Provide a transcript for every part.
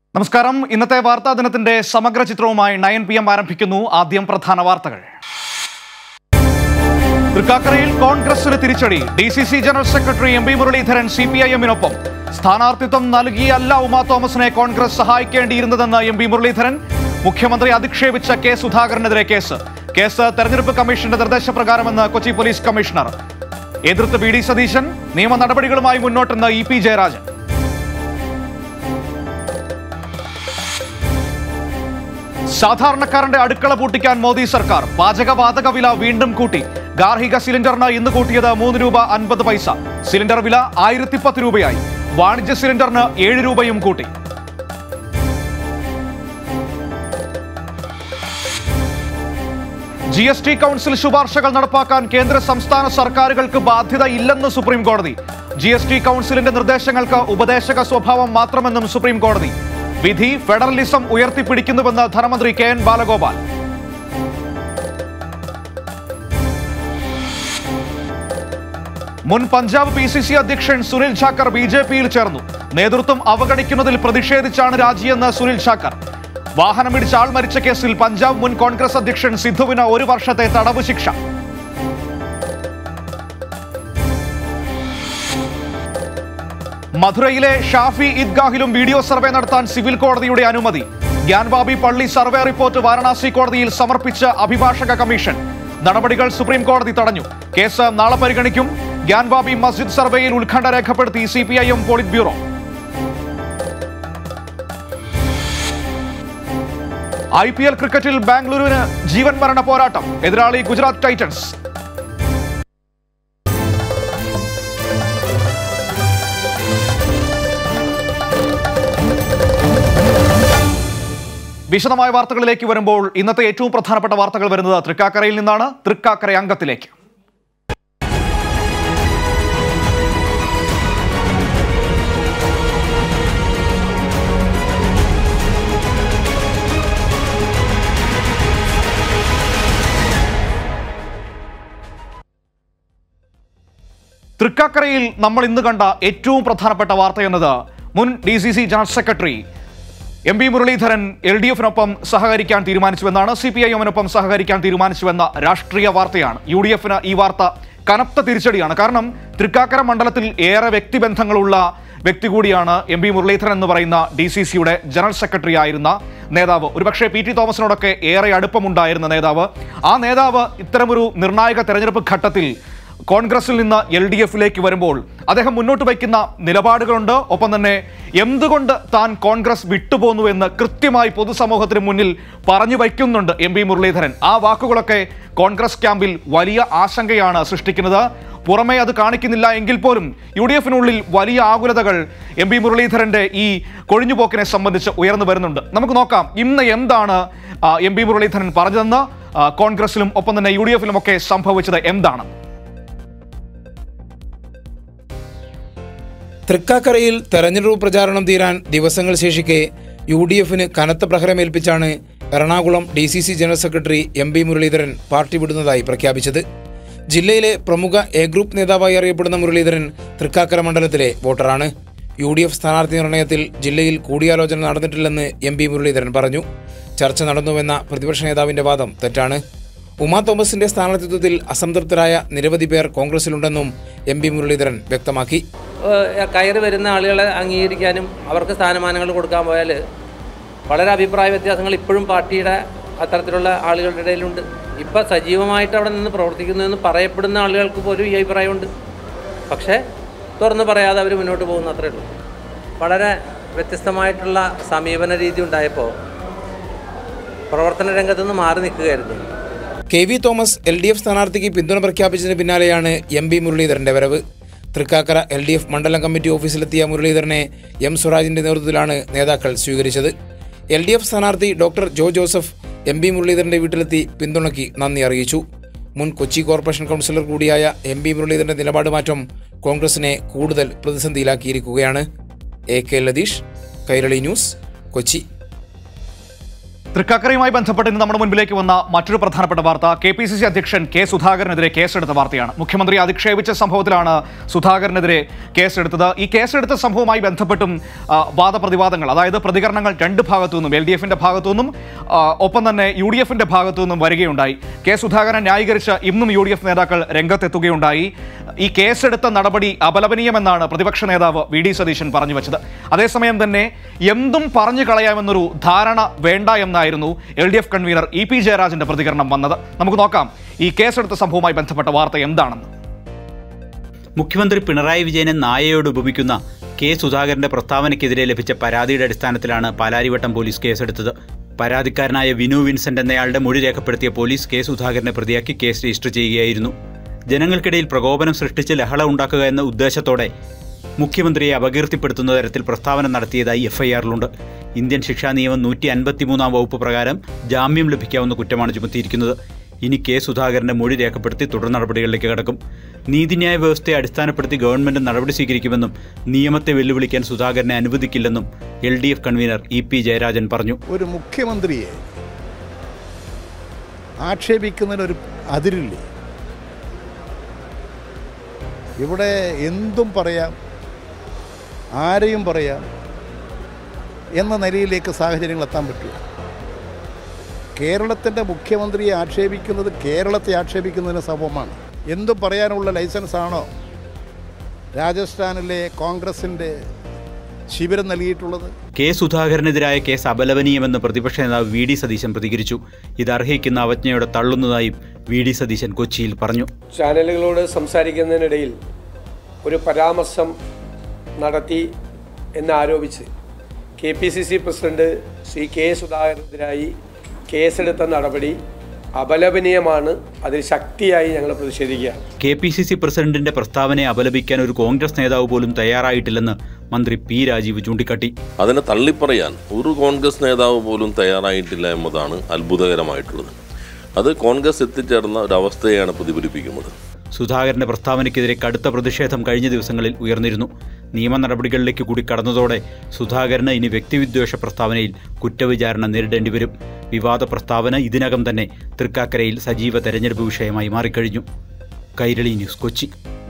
നമസ്കാരം ഇന്നത്തെ വാർത്താ ദിനത്തിന്റെ സമഗ്ര ചിത്രവുമായി നയൻ പി എം ആരംഭിക്കുന്നു ആദ്യം പ്രധാന വാർത്തകൾ തൃക്കാക്കരയിൽ കോൺഗ്രസിന് തിരിച്ചടി D C C general secretary M P Muraleedharan C P I എമ്മിനൊപ്പം സ്ഥാനാർത്ഥിത്വം നൽകിയല്ല ഉമാ തോമസിനെ കോൺഗ്രസ് സഹായിക്കേണ്ടിയിരുന്നതെന്ന് എം പി മുരളീധരൻ മുഖ്യമന്ത്രി അധിക്ഷേപിച്ച കെ സുധാകരനെതിരെ കേസ് കേസ് തെരഞ്ഞെടുപ്പ് കമ്മീഷന്റെ നിർദ്ദേശപ്രകാരമെന്ന് കൊച്ചി പോലീസ് കമ്മീഷണർ എതിർത്ത് ബി ഡി സതീശൻ നിയമ നടപടികളുമായി മുന്നോട്ടെന്ന് ഇ പി ജയരാജൻ സാധാരണക്കാരന്റെ അടുക്കള പൂട്ടിക്കാൻ മോദി സർക്കാർ പാചകവാതക വില വീണ്ടും കൂട്ടി ഗാർഹിക സിലിണ്ടറിന് ഇന്ന് കൂട്ടിയത് മൂന്ന് രൂപ അൻപത് പൈസ സിലിണ്ടർ വില ആയിരത്തി പത്ത് രൂപയായി വാണിജ്യ സിലിണ്ടറിന് ഏഴ് രൂപയും കൂട്ടി ജി എസ് ടി കൗൺസിൽ ശുപാർശകൾ നടപ്പാക്കാൻ കേന്ദ്ര സംസ്ഥാന സർക്കാരുകൾക്ക് ബാധ്യത ഇല്ലെന്ന് സുപ്രീം കോടതി ജി എസ് ടി കൗൺസിലിന്റെ നിർദ്ദേശങ്ങൾക്ക് ഉപദേശക സ്വഭാവം മാത്രമെന്നും സുപ്രീം കോടതി വിധി ഫെഡറലിസം ഉയർത്തിപ്പിടിക്കുന്നുവെന്ന് ധനമന്ത്രി കെ എൻ ബാലഗോപാൽ മുൻ പഞ്ചാബ് പി സി സി അധ്യക്ഷൻ സുനിൽ ഛാക്കർ ബി ജെ പിയിൽ ചേർന്നു നേതൃത്വം അവഗണിക്കുന്നതിൽ പ്രതിഷേധിച്ചാണ് രാജിയെന്ന് സുനിൽ ഛാക്കർ വാഹനമിടിച്ച് ആൾ മരിച്ച കേസിൽ പഞ്ചാബ് മുൻ കോൺഗ്രസ് അധ്യക്ഷൻ സിദ്ധുവിന് ഒരു വർഷത്തെ തടവ് ശിക്ഷ മധുരയിലെ ഷാഫി ഈദ്ഗാഹിലും വീഡിയോ സർവേ നടത്താൻ സിവിൽ കോടതിയുടെ അനുമതി ഗ്യാൻബാബി പള്ളി സർവേ റിപ്പോർട്ട് വാരണാസി കോടതിയിൽ സമർപ്പിച്ച അഭിഭാഷക കമ്മീഷൻ നടപടികൾ സുപ്രീം കോടതി തടഞ്ഞു കേസ് നാളെ പരിഗണിക്കും ഗ്യാൻബാബി മസ്ജിദ് സർവേയിൽ ഉത്കണ്ഠ രേഖപ്പെടുത്തി C P I M polit bureau I P L ക്രിക്കറ്റിൽ ബാംഗ്ലൂരുവിന് ജീവൻ മരണ പോരാട്ടം എതിരാളി ഗുജറാത്ത് ടൈറ്റൻസ് വിശദമായ വാർത്തകളിലേക്ക് വരുമ്പോൾ ഇന്നത്തെ ഏറ്റവും പ്രധാനപ്പെട്ട വാർത്തകൾ വരുന്നത് തൃക്കാക്കരയിൽ നിന്നാണ് തൃക്കാക്കര അംഗത്തിലേക്ക് തൃക്കാക്കരയിൽ നമ്മൾ ഇന്ന് കണ്ട ഏറ്റവും പ്രധാനപ്പെട്ട വാർത്ത എന്നത് മുൻ D C C general secretary M P Muraleedharan L D എഫിനൊപ്പം സഹകരിക്കാൻ തീരുമാനിച്ചുവെന്നാണ് സി പി ഐ എമ്മിനൊപ്പം സഹകരിക്കാൻ തീരുമാനിച്ചുവെന്ന രാഷ്ട്രീയ വാർത്തയാണ് യു ഡി എഫിന് ഈ വാർത്ത കനത്ത തിരിച്ചടിയാണ് കാരണം തൃക്കാക്കര മണ്ഡലത്തിൽ ഏറെ വ്യക്തിബന്ധങ്ങളുള്ള വ്യക്തി കൂടിയാണ് എം പി മുരളീധരൻ എന്ന് പറയുന്ന ഡി സി സിയുടെ ജനറൽ സെക്രട്ടറി ആയിരുന്ന നേതാവ് ഒരുപക്ഷെ പി ടി തോമസിനോടൊക്കെ ഏറെ അടുപ്പമുണ്ടായിരുന്ന നേതാവ് ആ നേതാവ് ഇത്തരമൊരു നിർണായക തെരഞ്ഞെടുപ്പ് ഘട്ടത്തിൽ കോൺഗ്രസിൽ നിന്ന് എൽ ഡി എഫിലേക്ക് വരുമ്പോൾ അദ്ദേഹം മുന്നോട്ട് വയ്ക്കുന്ന നിലപാടുകളുണ്ട് ഒപ്പം തന്നെ എന്തുകൊണ്ട് താൻ കോൺഗ്രസ് വിട്ടുപോന്നു എന്ന് കൃത്യമായി പൊതുസമൂഹത്തിന് മുന്നിൽ പറഞ്ഞു വയ്ക്കുന്നുണ്ട് എം പി മുരളീധരൻ ആ വാക്കുകളൊക്കെ കോൺഗ്രസ് ക്യാമ്പിൽ വലിയ ആശങ്കയാണ് സൃഷ്ടിക്കുന്നത് പുറമേ അത് കാണിക്കുന്നില്ല എങ്കിൽ പോലും യു ഡി എഫിനുള്ളിൽ വലിയ ആകുലതകൾ എം പി മുരളീധരന്റെ ഈ കൊഴിഞ്ഞുപോക്കിനെ സംബന്ധിച്ച് ഉയർന്നു വരുന്നുണ്ട് നമുക്ക് നോക്കാം ഇന്ന് എന്താണ് ആ, എം പി മുരളീധരൻ പറഞ്ഞതെന്ന് ആ, കോൺഗ്രസിലും ഒപ്പം തന്നെ യു ഡി എഫിലും ഒക്കെ സംഭവിച്ചത് എന്താണ് തൃക്കാക്കരയിൽ തെരഞ്ഞെടുപ്പ് പ്രചാരണം തീരാൻ ദിവസങ്ങൾ ശേഷിക്കെ യു ഡി എഫിന് കനത്ത പ്രഹരമേൽപ്പിച്ചാണ് Ernakulam D C C general secretary M P Muraleedharan party വിടുന്നതായി പ്രഖ്യാപിച്ചത് ജില്ലയിലെ പ്രമുഖ എ ഗ്രൂപ്പ് നേതാവായി അറിയപ്പെടുന്ന മുരളീധരൻ തൃക്കാക്കര മണ്ഡലത്തിലെ വോട്ടറാണ് യു ഡി എഫ് സ്ഥാനാർത്ഥി നിർണയത്തിൽ ജില്ലയിൽ കൂടിയാലോചന നടന്നിട്ടില്ലെന്ന് എം പി മുരളീധരൻ പറഞ്ഞു ചർച്ച നടന്നുവെന്ന പ്രതിപക്ഷ നേതാവിന്റെ വാദം തെറ്റാണ് ഉമാ തോമസിന്റെ സ്ഥാനാർത്ഥിത്വത്തിൽ അസംതൃപ്തരായ നിരവധി പേർ കോൺഗ്രസിലുണ്ടെന്നും എം പി മുരളീധരൻ വ്യക്തമാക്കി ഏഹ് കയറി വരുന്ന ആളുകളെ അംഗീകരിക്കാനും അവർക്ക് സ്ഥാനമാനങ്ങൾ കൊടുക്കാൻ പോയാൽ വളരെ അഭിപ്രായ വ്യത്യാസങ്ങൾ ഇപ്പോഴും പാർട്ടിയുടെ അത്തരത്തിലുള്ള ആളുകളുടെ ഇടയിലുണ്ട് ഇപ്പം സജീവമായിട്ട് അവിടെ നിന്ന് പ്രവർത്തിക്കുന്നതെന്ന് പറയപ്പെടുന്ന ആളുകൾക്ക് പോലും ഈ അഭിപ്രായമുണ്ട് പക്ഷേ തുറന്ന് പറയാതെ അവർ മുന്നോട്ട് പോകുന്ന അത്രേ ഉള്ളൂ വളരെ വ്യത്യസ്തമായിട്ടുള്ള സമീപന രീതി ഉണ്ടായപ്പോൾ പ്രവർത്തന രംഗത്ത് നിന്ന് മാറി നിൽക്കുകയായിരുന്നു K V Thomas L D F സ്ഥാനാർത്ഥിക്ക് പിന്തുണ പ്രഖ്യാപിച്ചതിന് പിന്നാലെയാണ് എം പി മുരളീധരന്റെ വരവ് തൃക്കാക്കര എൽ ഡി എഫ് മണ്ഡലം കമ്മിറ്റി ഓഫീസിലെത്തിയ മുരളീധരനെ എം സ്വരാജിന്റെ നേതൃത്വത്തിലാണ് നേതാക്കൾ സ്വീകരിച്ചത് എൽ ഡി എഫ് സ്ഥാനാർത്ഥി doctor Jo Joseph M P മുരളീധരന്റെ വീട്ടിലെത്തി പിന്തുണയ്ക്ക് നന്ദി അറിയിച്ചു മുൻ കൊച്ചി കോർപ്പറേഷൻ കൗൺസിലർ കൂടിയായ എം പി മുരളീധരന്റെ നിലപാട് മാറ്റം കോൺഗ്രസിനെ കൂടുതൽ പ്രതിസന്ധിയിലാക്കിയിരിക്കുകയാണ് A K Latheesh Kairali news Kochi തൃക്കാക്കരയുമായി ബന്ധപ്പെട്ട് ഇന്ന് നമ്മുടെ മുൻപിലേക്ക് വന്ന മറ്റൊരു പ്രധാനപ്പെട്ട വാർത്ത കെ പി സി സി അധ്യക്ഷൻ കെ സുധാകരനെതിരെ കേസെടുത്ത വാർത്തയാണ് മുഖ്യമന്ത്രി അധിക്ഷേപിച്ച സംഭവത്തിലാണ് സുധാകരനെതിരെ കേസെടുത്തത് ഈ കേസെടുത്ത സംഭവവുമായി ബന്ധപ്പെട്ടും ആ, വാദപ്രതിവാദങ്ങൾ അതായത് പ്രതികരണങ്ങൾ രണ്ട് ഭാഗത്തു നിന്നും എൽ ഡി എഫിന്റെ ഭാഗത്തു നിന്നും ആ, ഒപ്പം തന്നെ യു ഡി എഫിന്റെ ഭാഗത്തു നിന്നും വരികയുണ്ടായി കെ സുധാകരൻ ന്യായീകരിച്ച് ഇന്നും യു ഡി എഫ് നേതാക്കൾ രംഗത്തെത്തുകയുണ്ടായി ഈ കേസെടുത്ത നടപടി അപലപനീയമെന്നാണ് പ്രതിപക്ഷ നേതാവ് വി ഡി സതീശൻ പറഞ്ഞു വെച്ചത് അതേസമയം തന്നെ എന്തും പറഞ്ഞു കളയാമെന്നൊരു ധാരണ വേണ്ട എന്നായിരുന്നു L D F convener E P ജയരാജന്റെ പ്രതികരണം വന്നത് നമുക്ക് നോക്കാം ഈ കേസെടുത്ത സംഭവവുമായി ബന്ധപ്പെട്ട വാർത്ത എന്താണെന്ന് മുഖ്യമന്ത്രി പിണറായി വിജയനെ നായയോട് ഉപമിക്കുന്ന കെ സുധാകരന്റെ പ്രസ്താവനയ്ക്കെതിരെ ലഭിച്ച പരാതിയുടെ അടിസ്ഥാനത്തിലാണ് പാലാരിവട്ടം പോലീസ് കേസെടുത്തത് പരാതിക്കാരനായ വിനു വിൻസെന്റ് എന്നയാളുടെ മൊഴി രേഖപ്പെടുത്തിയ പോലീസ് കെ സുധാകരനെ പ്രതിയാക്കി കേസ് രജിസ്റ്റർ ചെയ്യുകയായിരുന്നു ജനങ്ങൾക്കിടയിൽ പ്രകോപനം സൃഷ്ടിച്ച് ലഹള ഉണ്ടാക്കുക എന്ന ഉദ്ദേശത്തോടെ മുഖ്യമന്ത്രിയെ അപകീർത്തിപ്പെടുത്തുന്ന തരത്തിൽ പ്രസ്താവന നടത്തിയതായി എഫ്ഐആറിലുണ്ട് ഇന്ത്യൻ ശിക്ഷാ നിയമം നൂറ്റി അൻപത്തിമൂന്നാം വകുപ്പ് പ്രകാരം ജാമ്യം ലഭിക്കാവുന്ന കുറ്റമാണ് ചുമത്തിയിരിക്കുന്നത് ഇനി കെ സുധാകരന്റെ മൊഴി രേഖപ്പെടുത്തി തുടർ നടപടികളിലേക്ക് കടക്കും നീതിന്യായ വ്യവസ്ഥയെ അടിസ്ഥാനപ്പെടുത്തി ഗവൺമെന്റ് നടപടി സ്വീകരിക്കുമെന്നും നിയമത്തെ വെല്ലുവിളിക്കാൻ സുധാകരനെ അനുവദിക്കില്ലെന്നും L D F convener E P Jayarajan പറഞ്ഞു ഒരു മുഖ്യമന്ത്രിയെ ആക്ഷേപിക്കുന്നതിനൊരു അതിരില്ലേ ഇവിടെ എന്തും പറയാം ആരെയും പറയാം എന്ന നിലയിലേക്ക് സാഹചര്യങ്ങൾ എത്താൻ പറ്റുമോ കേരളത്തിൻ്റെ മുഖ്യമന്ത്രിയെ ആക്ഷേപിക്കുന്നത് കേരളത്തെ ആക്ഷേപിക്കുന്നതിന് സമമാണ് എന്തും പറയാനുള്ള ലൈസൻസ് ആണോ രാജസ്ഥാനിലെ കോൺഗ്രസിൻ്റെ ശിബിരം നൽകിയിട്ടുള്ളത് കെ സുധാകരനെതിരായ കേസ് അപലപനീയമെന്ന് പ്രതിപക്ഷ നേതാവ് വി ഡി സതീശൻ പ്രതികരിച്ചു ഇത് അർഹിക്കുന്ന അവജ്ഞയോടെ തള്ളുന്നതായും വി ഡി സതീശൻ കൊച്ചിയിൽ പറഞ്ഞു ചാനലുകളോട് സംസാരിക്കുന്നതിനിടയിൽ ഒരു പരാമർശം നടത്തി എന്നാരോപിച്ച് K P C C president Shri K സുധാകരനെതിരായി കേസെടുത്ത നടപടി അപലപനീയമാണ് അതിൽ ശക്തിയായി ഞങ്ങൾ പ്രതിഷേധിക്കുകയാണ് കെ പി സി സി പ്രസിഡന്റിന്റെ പ്രസ്താവനയെ അപലപിക്കാൻ ഒരു കോൺഗ്രസ് നേതാവ് പോലും തയ്യാറായിട്ടില്ലെന്ന് മന്ത്രി പി രാജീവ് ചൂണ്ടിക്കാട്ടി അതിനെ തള്ളിപ്പറയാൻ ഒരു കോൺഗ്രസ് നേതാവ് പോലും തയ്യാറായിട്ടില്ല എന്നതാണ് അത്ഭുതകരമായിട്ടുള്ളത് അത് കോൺഗ്രസ് എത്തിച്ചേർന്ന ഒരവസ്ഥയാണ് പ്രതിഫലിപ്പിക്കുന്നത് സുധാകരന്റെ പ്രസ്താവനയ്ക്കെതിരെ കടുത്ത പ്രതിഷേധം കഴിഞ്ഞ ദിവസങ്ങളിൽ ഉയർന്നിരുന്നു നിയമ നടപടികളിലേക്ക് കൂടി കടന്നതോടെ സുധാകരന് ഇനി വ്യക്തിവിദ്വേഷ പ്രസ്താവനയിൽ കുറ്റവിചാരണ നേരിടേണ്ടി വരും വിവാദ പ്രസ്താവന ഇതിനകം തന്നെ തൃക്കാക്കരയിൽ സജീവ തെരഞ്ഞെടുപ്പ് വിഷയമായി മാറിക്കഴിഞ്ഞു Kairali news Kochi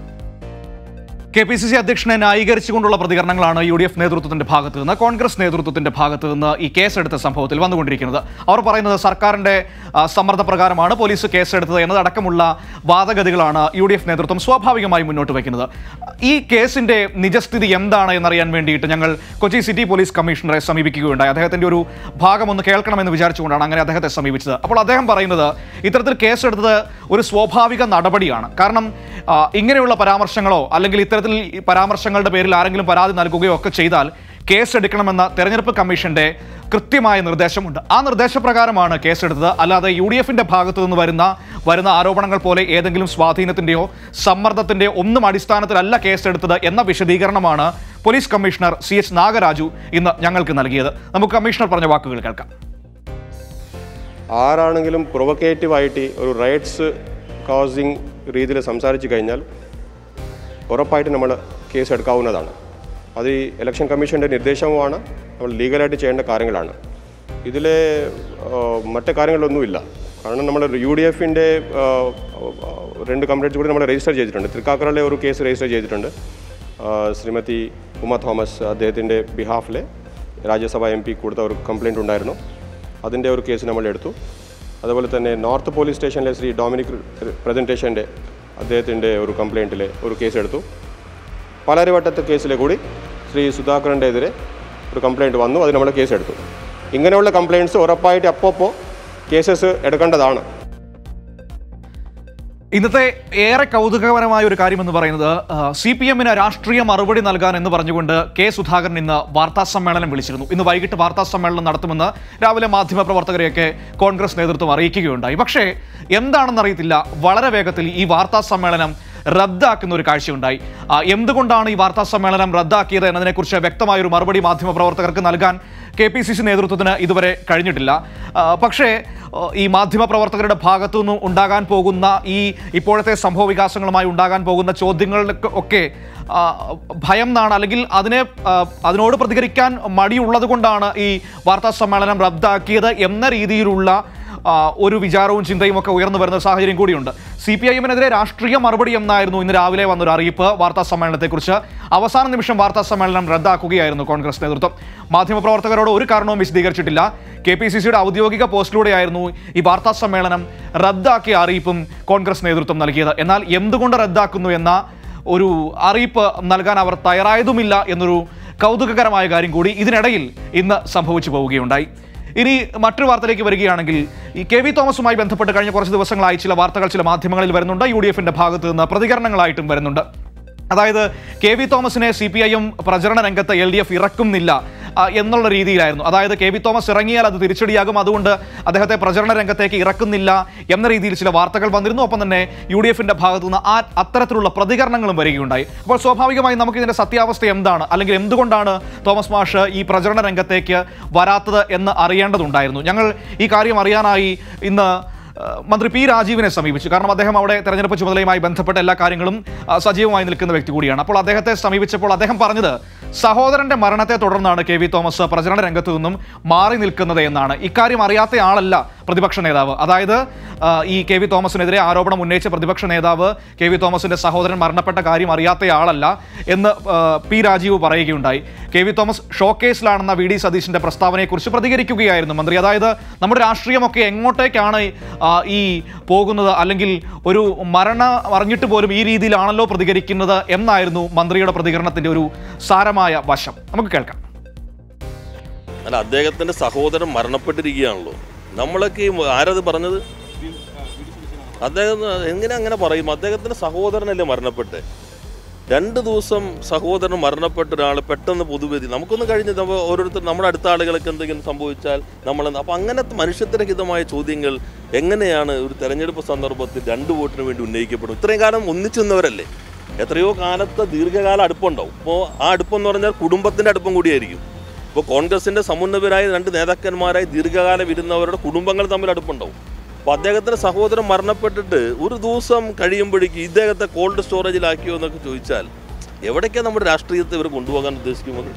K P C C അധ്യക്ഷനെ ന്യായീകരിച്ചുകൊണ്ടുള്ള പ്രതികരണങ്ങളാണ് യു ഡി എഫ് നേതൃത്വത്തിന്റെ ഭാഗത്ത് നിന്ന് കോൺഗ്രസ് നേതൃത്വത്തിന്റെ ഭാഗത്ത് നിന്ന് ഈ കേസെടുത്ത സംഭവത്തിൽ വന്നുകൊണ്ടിരിക്കുന്നത് അവർ പറയുന്നത് സർക്കാരിന്റെ ആ, സമ്മർദ്ദപ്രകാരമാണ് പോലീസ് കേസെടുത്തത് എന്നതടക്കമുള്ള വാദഗതികളാണ് യു ഡി എഫ് നേതൃത്വം സ്വാഭാവികമായി മുന്നോട്ട് വയ്ക്കുന്നത് ഈ കേസിന്റെ നിജസ്ഥിതി എന്താണ് എന്നറിയാൻ വേണ്ടിയിട്ട് ഞങ്ങൾ കൊച്ചി സിറ്റി പോലീസ് കമ്മീഷണറെ സമീപിക്കുകയുണ്ടായി അദ്ദേഹത്തിന്റെ ഒരു ഭാഗം ഒന്ന് കേൾക്കണമെന്ന് വിചാരിച്ചുകൊണ്ടാണ് അങ്ങനെ അദ്ദേഹത്തെ സമീപിച്ചത് അപ്പോൾ അദ്ദേഹം പറയുന്നത് ഇത്തരത്തിൽ കേസെടുത്തത് ഒരു സ്വാഭാവിക നടപടിയാണ് കാരണം ആ, ഇങ്ങനെയുള്ള പരാമർശങ്ങളോ അല്ലെങ്കിൽ ഇത്തരത്തിൽ ഈ പരാമർശങ്ങളുടെ പേരിൽ ആരെങ്കിലും പരാതി നൽകുകയോ ഒക്കെ ചെയ്താൽ കേസെടുക്കണമെന്ന തെരഞ്ഞെടുപ്പ് കമ്മീഷന്റെ കൃത്യമായ നിർദ്ദേശമുണ്ട് ആ നിർദ്ദേശപ്രകാരമാണ് കേസെടുത്തത് അല്ലാതെ യു ഡി എഫിന്റെ ഭാഗത്തു നിന്ന് വരുന്ന വരുന്ന ആരോപണങ്ങൾ പോലെ ഏതെങ്കിലും സ്വാധീനത്തിന്റെയോ സമ്മർദ്ദത്തിന്റെയോ ഒന്നും അടിസ്ഥാനത്തിലല്ല കേസെടുത്തത് എന്ന വിശദീകരണമാണ് police commissioner C H Nagaraju ഇന്ന് ഞങ്ങൾക്ക് നൽകിയത് നമുക്ക് കമ്മീഷണർ പറഞ്ഞ വാക്കുകൾ കേൾക്കാം ആരാണെങ്കിലും പ്രൊവക്കേറ്റീവായിട്ട് ഒരു റൈറ്റ്സ് കോസിങ് രീതിയിൽ സംസാരിച്ചു കഴിഞ്ഞാൽ ഉറപ്പായിട്ട് നമ്മൾ കേസ് എടുക്കാവുന്നതാണ് അത് ഈ ഇലക്ഷൻ കമ്മീഷൻ്റെ നിർദ്ദേശവുമാണ് നമ്മൾ ലീഗലായിട്ട് ചെയ്യേണ്ട കാര്യങ്ങളാണ് ഇതിൽ മറ്റു കാര്യങ്ങളൊന്നുമില്ല കാരണം നമ്മൾ യു ഡി എഫിൻ്റെ രണ്ട് കംപ്ലൈൻറ്റ്സ് കൂടി നമ്മൾ രജിസ്റ്റർ ചെയ്തിട്ടുണ്ട് തൃക്കാക്കരയിലെ ഒരു കേസ് രജിസ്റ്റർ ചെയ്തിട്ടുണ്ട് ആ, ശ്രീമതി ഉമ തോമസ് അദ്ദേഹത്തിൻ്റെ ബിഹാഫിൽ രാജ്യസഭ എം പി കൊടുത്ത ഒരു കംപ്ലൈൻറ്റ് ഉണ്ടായിരുന്നു അതിൻ്റെ ഒരു കേസ് നമ്മൾ എടുത്തു അതുപോലെ തന്നെ നോർത്ത് പോലീസ് സ്റ്റേഷനിലെ ശ്രീ ഡൊമിനിക് പ്രസൻറ്റേഷൻ്റെ അദ്ദേഹത്തിൻ്റെ ഒരു കംപ്ലൈൻറ്റിലെ ഒരു കേസ് എടുത്തു പാലാരിവട്ടത്തെ കേസിലെ കൂടി ശ്രീ സുധാകരൻ്റെ എതിരെ ഒരു കംപ്ലൈൻറ്റ് വന്നു അത് നമ്മൾ കേസ് എടുത്തു ഇങ്ങനെയുള്ള കംപ്ലൈൻറ്റ്സ് ഉറപ്പായിട്ട് അപ്പോൾ കേസസ് എടുക്കേണ്ടതാണ് ഇന്നത്തെ ഏറെ കൗതുകകരമായ ഒരു കാര്യം എന്ന് പറയുന്നത് സി പി എമ്മിന് രാഷ്ട്രീയ മറുപടി നൽകാൻ എന്ന് പറഞ്ഞുകൊണ്ട് കെ സുധാകരൻ ഇന്ന് വാർത്താ സമ്മേളനം വിളിച്ചിരുന്നു ഇന്ന് വൈകിട്ട് വാർത്താ സമ്മേളനം നടത്തുമെന്ന് രാവിലെ മാധ്യമപ്രവർത്തകരെയൊക്കെ കോൺഗ്രസ് നേതൃത്വം അറിയിക്കുകയുണ്ടായി പക്ഷേ എന്താണെന്ന് അറിയത്തില്ല വളരെ വേഗത്തിൽ ഈ വാർത്താ സമ്മേളനം റദ്ദാക്കുന്ന ഒരു കാഴ്ചയുണ്ടായി ആ, എന്തുകൊണ്ടാണ് ഈ വാർത്താ സമ്മേളനം റദ്ദാക്കിയത് എന്നതിനെക്കുറിച്ച് വ്യക്തമായ ഒരു മറുപടി മാധ്യമപ്രവർത്തകർക്ക് നൽകാൻ കെ പി സി സി നേതൃത്വത്തിന് ഇതുവരെ കഴിഞ്ഞിട്ടില്ല ആ, പക്ഷേ ആ, ഈ മാധ്യമപ്രവർത്തകരുടെ ഭാഗത്തു നിന്നും ഉണ്ടാകാൻ പോകുന്ന ഈ ഇപ്പോഴത്തെ സംഭവ വികാസങ്ങളുമായി ഉണ്ടാകാൻ പോകുന്ന ചോദ്യങ്ങൾക്ക് ഒക്കെ ആ, ഭയം എന്നാണ് അല്ലെങ്കിൽ അതിനെ ആ, അതിനോട് പ്രതികരിക്കാൻ മടിയുള്ളത് കൊണ്ടാണ് ഈ വാർത്താ സമ്മേളനം റദ്ദാക്കിയത് എന്ന രീതിയിലുള്ള ആ, ഒരു വിചാരവും ചിന്തയും ഒക്കെ ഉയർന്നു വരുന്ന സാഹചര്യം കൂടിയുണ്ട് സി പി ഐ എമ്മിനെതിരെ രാഷ്ട്രീയ മറുപടി എന്നായിരുന്നു ഇന്ന് രാവിലെ വന്നൊരു അറിയിപ്പ് വാർത്താ സമ്മേളനത്തെക്കുറിച്ച് അവസാന നിമിഷം വാർത്താ സമ്മേളനം റദ്ദാക്കുകയായിരുന്നു കോൺഗ്രസ് നേതൃത്വം മാധ്യമപ്രവർത്തകരോട് ഒരു കാരണവും വിശദീകരിച്ചിട്ടില്ല കെ പി സി സിയുടെ ഔദ്യോഗിക പോസ്റ്റിലൂടെയായിരുന്നു ഈ വാർത്താ സമ്മേളനം റദ്ദാക്കിയ അറിയിപ്പും കോൺഗ്രസ് നേതൃത്വം നൽകിയത് എന്നാൽ എന്തുകൊണ്ട് റദ്ദാക്കുന്നു എന്ന ഒരു അറിയിപ്പ് നൽകാൻ അവർ തയ്യാറായതുമില്ല എന്നൊരു കൗതുകകരമായ കാര്യം കൂടി ഇതിനിടയിൽ ഇന്ന് സംഭവിച്ചു പോവുകയുണ്ടായി ഇനി മറ്റൊരു വാർത്തയിലേക്ക് വരികയാണെങ്കിൽ ഈ കെ വി തോമസുമായി ബന്ധപ്പെട്ട് കഴിഞ്ഞ കുറച്ച് ദിവസങ്ങളായി ചില വാർത്തകൾ ചില മാധ്യമങ്ങളിൽ വരുന്നുണ്ട് യു ഡി എഫിന്റെ ഭാഗത്ത് നിന്ന് പ്രതികരണങ്ങളായിട്ടും വരുന്നുണ്ട് അതായത് കെ വി തോമസിനെ സി പി ഐ എം പ്രചരണ രംഗത്ത് എൽ ഡി എഫ് ഇറക്കുന്നില്ല ആ, എന്നുള്ള രീതിയിലായിരുന്നു അതായത് കെ വി തോമസ് ഇറങ്ങിയാൽ അത് തിരിച്ചടിയാകും അതുകൊണ്ട് അദ്ദേഹത്തെ പ്രചരണ രംഗത്തേക്ക് ഇറക്കുന്നില്ല എന്ന രീതിയിൽ ചില വാർത്തകൾ വന്നിരുന്നു ഒപ്പം തന്നെ യു ഡി എഫിന്റെ ഭാഗത്തു നിന്ന് ആ അത്തരത്തിലുള്ള പ്രതികരണങ്ങളും വരികയുണ്ടായി അപ്പോൾ സ്വാഭാവികമായും നമുക്ക് ഇതിന്റെ സത്യാവസ്ഥ എന്താണ് അല്ലെങ്കിൽ എന്തുകൊണ്ടാണ് തോമസ് മാഷ് ഈ പ്രചരണ രംഗത്തേക്ക് വരാത്തത് എന്ന് അറിയേണ്ടതുണ്ടായിരുന്നു ഞങ്ങൾ ഈ കാര്യം അറിയാനായി ഇന്ന് ഏഹ് മന്ത്രി പി രാജീവിനെ സമീപിച്ചു കാരണം അദ്ദേഹം അവിടെ തെരഞ്ഞെടുപ്പ് ചുമതലയുമായി ബന്ധപ്പെട്ട എല്ലാ കാര്യങ്ങളും ആ, സജീവമായി നിൽക്കുന്ന വ്യക്തി കൂടിയാണ് അപ്പോൾ അദ്ദേഹത്തെ സമീപിച്ചപ്പോൾ അദ്ദേഹം പറഞ്ഞത് സഹോദരന്റെ മരണത്തെ തുടർന്നാണ് കെ വി തോമസ് പ്രചരണ രംഗത്തു നിന്നും മാറി നിൽക്കുന്നത് എന്നാണ് ഇക്കാര്യം അറിയാത്ത ആളല്ല പ്രതിപക്ഷ നേതാവ് അതായത് ആ, ഈ കെ വി തോമസിനെതിരെ ആരോപണം ഉന്നയിച്ച പ്രതിപക്ഷ നേതാവ് കെ വി തോമസിന്റെ സഹോദരൻ മരണപ്പെട്ട കാര്യം അറിയാത്ത ആളല്ല എന്ന് ആ, പി രാജീവ് പറയുകയുണ്ടായി കെ വി തോമസ് ഷോക്കേസിലാണെന്ന വി ഡി സതീശിന്റെ പ്രസ്താവനയെക്കുറിച്ച് പ്രതികരിക്കുകയായിരുന്നു മന്ത്രി അതായത് നമ്മുടെ രാഷ്ട്രീയമൊക്കെ എങ്ങോട്ടേക്കാണ് ആ, ഈ പോകുന്നത് അല്ലെങ്കിൽ ഒരു മരണ അറിഞ്ഞിട്ട് പോലും ഈ രീതിയിലാണല്ലോ പ്രതികരിക്കുന്നത് എന്നായിരുന്നു മന്ത്രിയുടെ പ്രതികരണത്തിന്റെ ഒരു സാരമായ വശം നമുക്ക് കേൾക്കാം അല്ല അദ്ദേഹത്തിന്റെ സഹോദരൻ മരണപ്പെട്ടിരിക്കുകയാണല്ലോ നമ്മളൊക്കെ ഈ ആരത് പറഞ്ഞത് അദ്ദേഹം എങ്ങനെ അങ്ങനെ പറയും അദ്ദേഹത്തിന്റെ സഹോദരനല്ലേ മരണപ്പെട്ടെ രണ്ട് ദിവസം സഹോദരൻ മരണപ്പെട്ട ഒരാൾ പെട്ടെന്ന് പൊതുവേദി നമുക്കൊന്നും കഴിഞ്ഞ് നമ്മ ഓരോരുത്തർ നമ്മുടെ അടുത്ത ആളുകൾക്ക് എന്തെങ്കിലും സംഭവിച്ചാൽ നമ്മൾ അപ്പം അങ്ങനത്തെ മനുഷ്യത്വരഹിതമായ ചോദ്യങ്ങൾ എങ്ങനെയാണ് ഒരു തെരഞ്ഞെടുപ്പ് സന്ദർഭത്തിൽ രണ്ട് വോട്ടിന് വേണ്ടി ഉന്നയിക്കപ്പെടും ഇത്രയും കാലം ഒന്നിച്ചു നിന്നവരല്ലേ എത്രയോ കാലത്തെ ദീർഘകാല അടുപ്പുണ്ടാവും ഇപ്പോൾ ആ അടുപ്പം എന്ന് പറഞ്ഞാൽ കുടുംബത്തിൻ്റെ അടുപ്പം കൂടിയായിരിക്കും ഇപ്പോൾ കോൺഗ്രസിൻ്റെ സമുന്നതരായ രണ്ട് നേതാക്കന്മാരായി ദീർഘകാലം ഇരുന്നവരുടെ കുടുംബങ്ങൾ തമ്മിൽ അടുപ്പുണ്ടാവും അപ്പോൾ അദ്ദേഹത്തിൻ്റെ സഹോദരൻ മരണപ്പെട്ടിട്ട് ഒരു ദിവസം കഴിയുമ്പോഴേക്കും ഇദ്ദേഹത്തെ കോൾഡ് സ്റ്റോറേജിലാക്കിയോ എന്നൊക്കെ ചോദിച്ചാൽ എവിടേക്കാണ് നമ്മുടെ രാഷ്ട്രീയത്തെ ഇവർ കൊണ്ടുപോകാൻ ഉദ്ദേശിക്കുന്നത്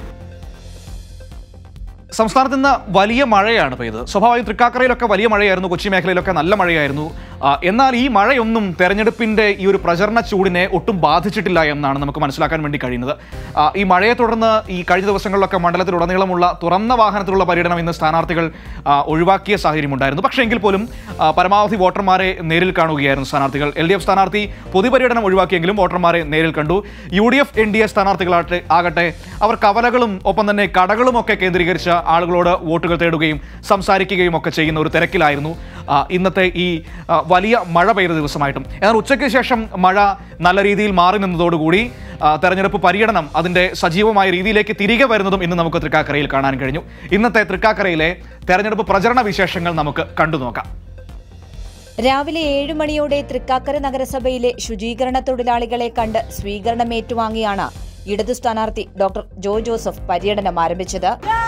സംസ്ഥാനത്ത് ഇന്ന് വലിയ മഴയാണ് പെയ്തത് സ്വാഭാവികം തൃക്കാക്കരയിലൊക്കെ വലിയ മഴയായിരുന്നു കൊച്ചി മേഖലയിലൊക്കെ നല്ല മഴയായിരുന്നു ആ, എന്നാൽ ഈ മഴയൊന്നും തെരഞ്ഞെടുപ്പിന്റെ ഈ ഒരു പ്രചരണ ചൂടിനെ ഒട്ടും ബാധിച്ചിട്ടില്ല എന്നാണ് നമുക്ക് മനസ്സിലാക്കാൻ വേണ്ടി കഴിയുന്നത് ആ, ഈ മഴയെ തുടർന്ന് ഈ കഴിഞ്ഞ ദിവസങ്ങളിലൊക്കെ മണ്ഡലത്തിലുടനീളമുള്ള തുറന്ന വാഹനത്തിലുള്ള പര്യടനം ഇന്ന് സ്ഥാനാർത്ഥികൾ ആ, ഒഴിവാക്കിയ സാഹചര്യമുണ്ടായിരുന്നു പക്ഷേ എങ്കിൽ പോലും ആ, പരമാവധി വോട്ടർമാരെ നേരിൽ കാണുകയായിരുന്നു സ്ഥാനാർത്ഥികൾ എൽ ഡി എഫ് സ്ഥാനാർത്ഥി പൊതുപര്യടനം ഒഴിവാക്കിയെങ്കിലും വോട്ടർമാരെ നേരിൽ കണ്ടു U D F N D A സ്ഥാനാർത്ഥികളാട്ടെ ആകട്ടെ അവർ കവലകളും ഒപ്പം തന്നെ കടകളും ഒക്കെ കേന്ദ്രീകരിച്ച ആളുകളോട് വോട്ടുകൾ തേടുകയും സംസാരിക്കുകയും ഒക്കെ ചെയ്യുന്ന ഒരു തിരക്കിലായിരുന്നു ആ, ഇന്നത്തെ ഈ ആ, വലിയ മഴ പെയ്ത ദിവസമായിട്ടും എന്നാൽ ഉച്ചയ്ക്ക് ശേഷം മഴ നല്ല രീതിയിൽ മാറി നിന്നതോടുകൂടി ആ, തെരഞ്ഞെടുപ്പ് പര്യടനം അതിന്റെ സജീവമായ രീതിയിലേക്ക് തിരികെ വരുന്നതും ഇന്ന് നമുക്ക് തൃക്കാക്കരയിൽ കാണാൻ കഴിഞ്ഞു ഇന്നത്തെ തൃക്കാക്കരയിലെ തെരഞ്ഞെടുപ്പ് പ്രചരണ വിശേഷങ്ങൾ നമുക്ക് കണ്ടു നോക്കാം രാവിലെ ഏഴ് മണിയോടെ തൃക്കാക്കര നഗരസഭയിലെ ശുചീകരണ തൊഴിലാളികളെ കണ്ട് സ്വീകരണം ഏറ്റുവാങ്ങിയാണ് ഇടതു സ്ഥാനാർത്ഥി ഡോക്ടർ ജോ ജോസഫ് പര്യടനം ആരംഭിച്ചത്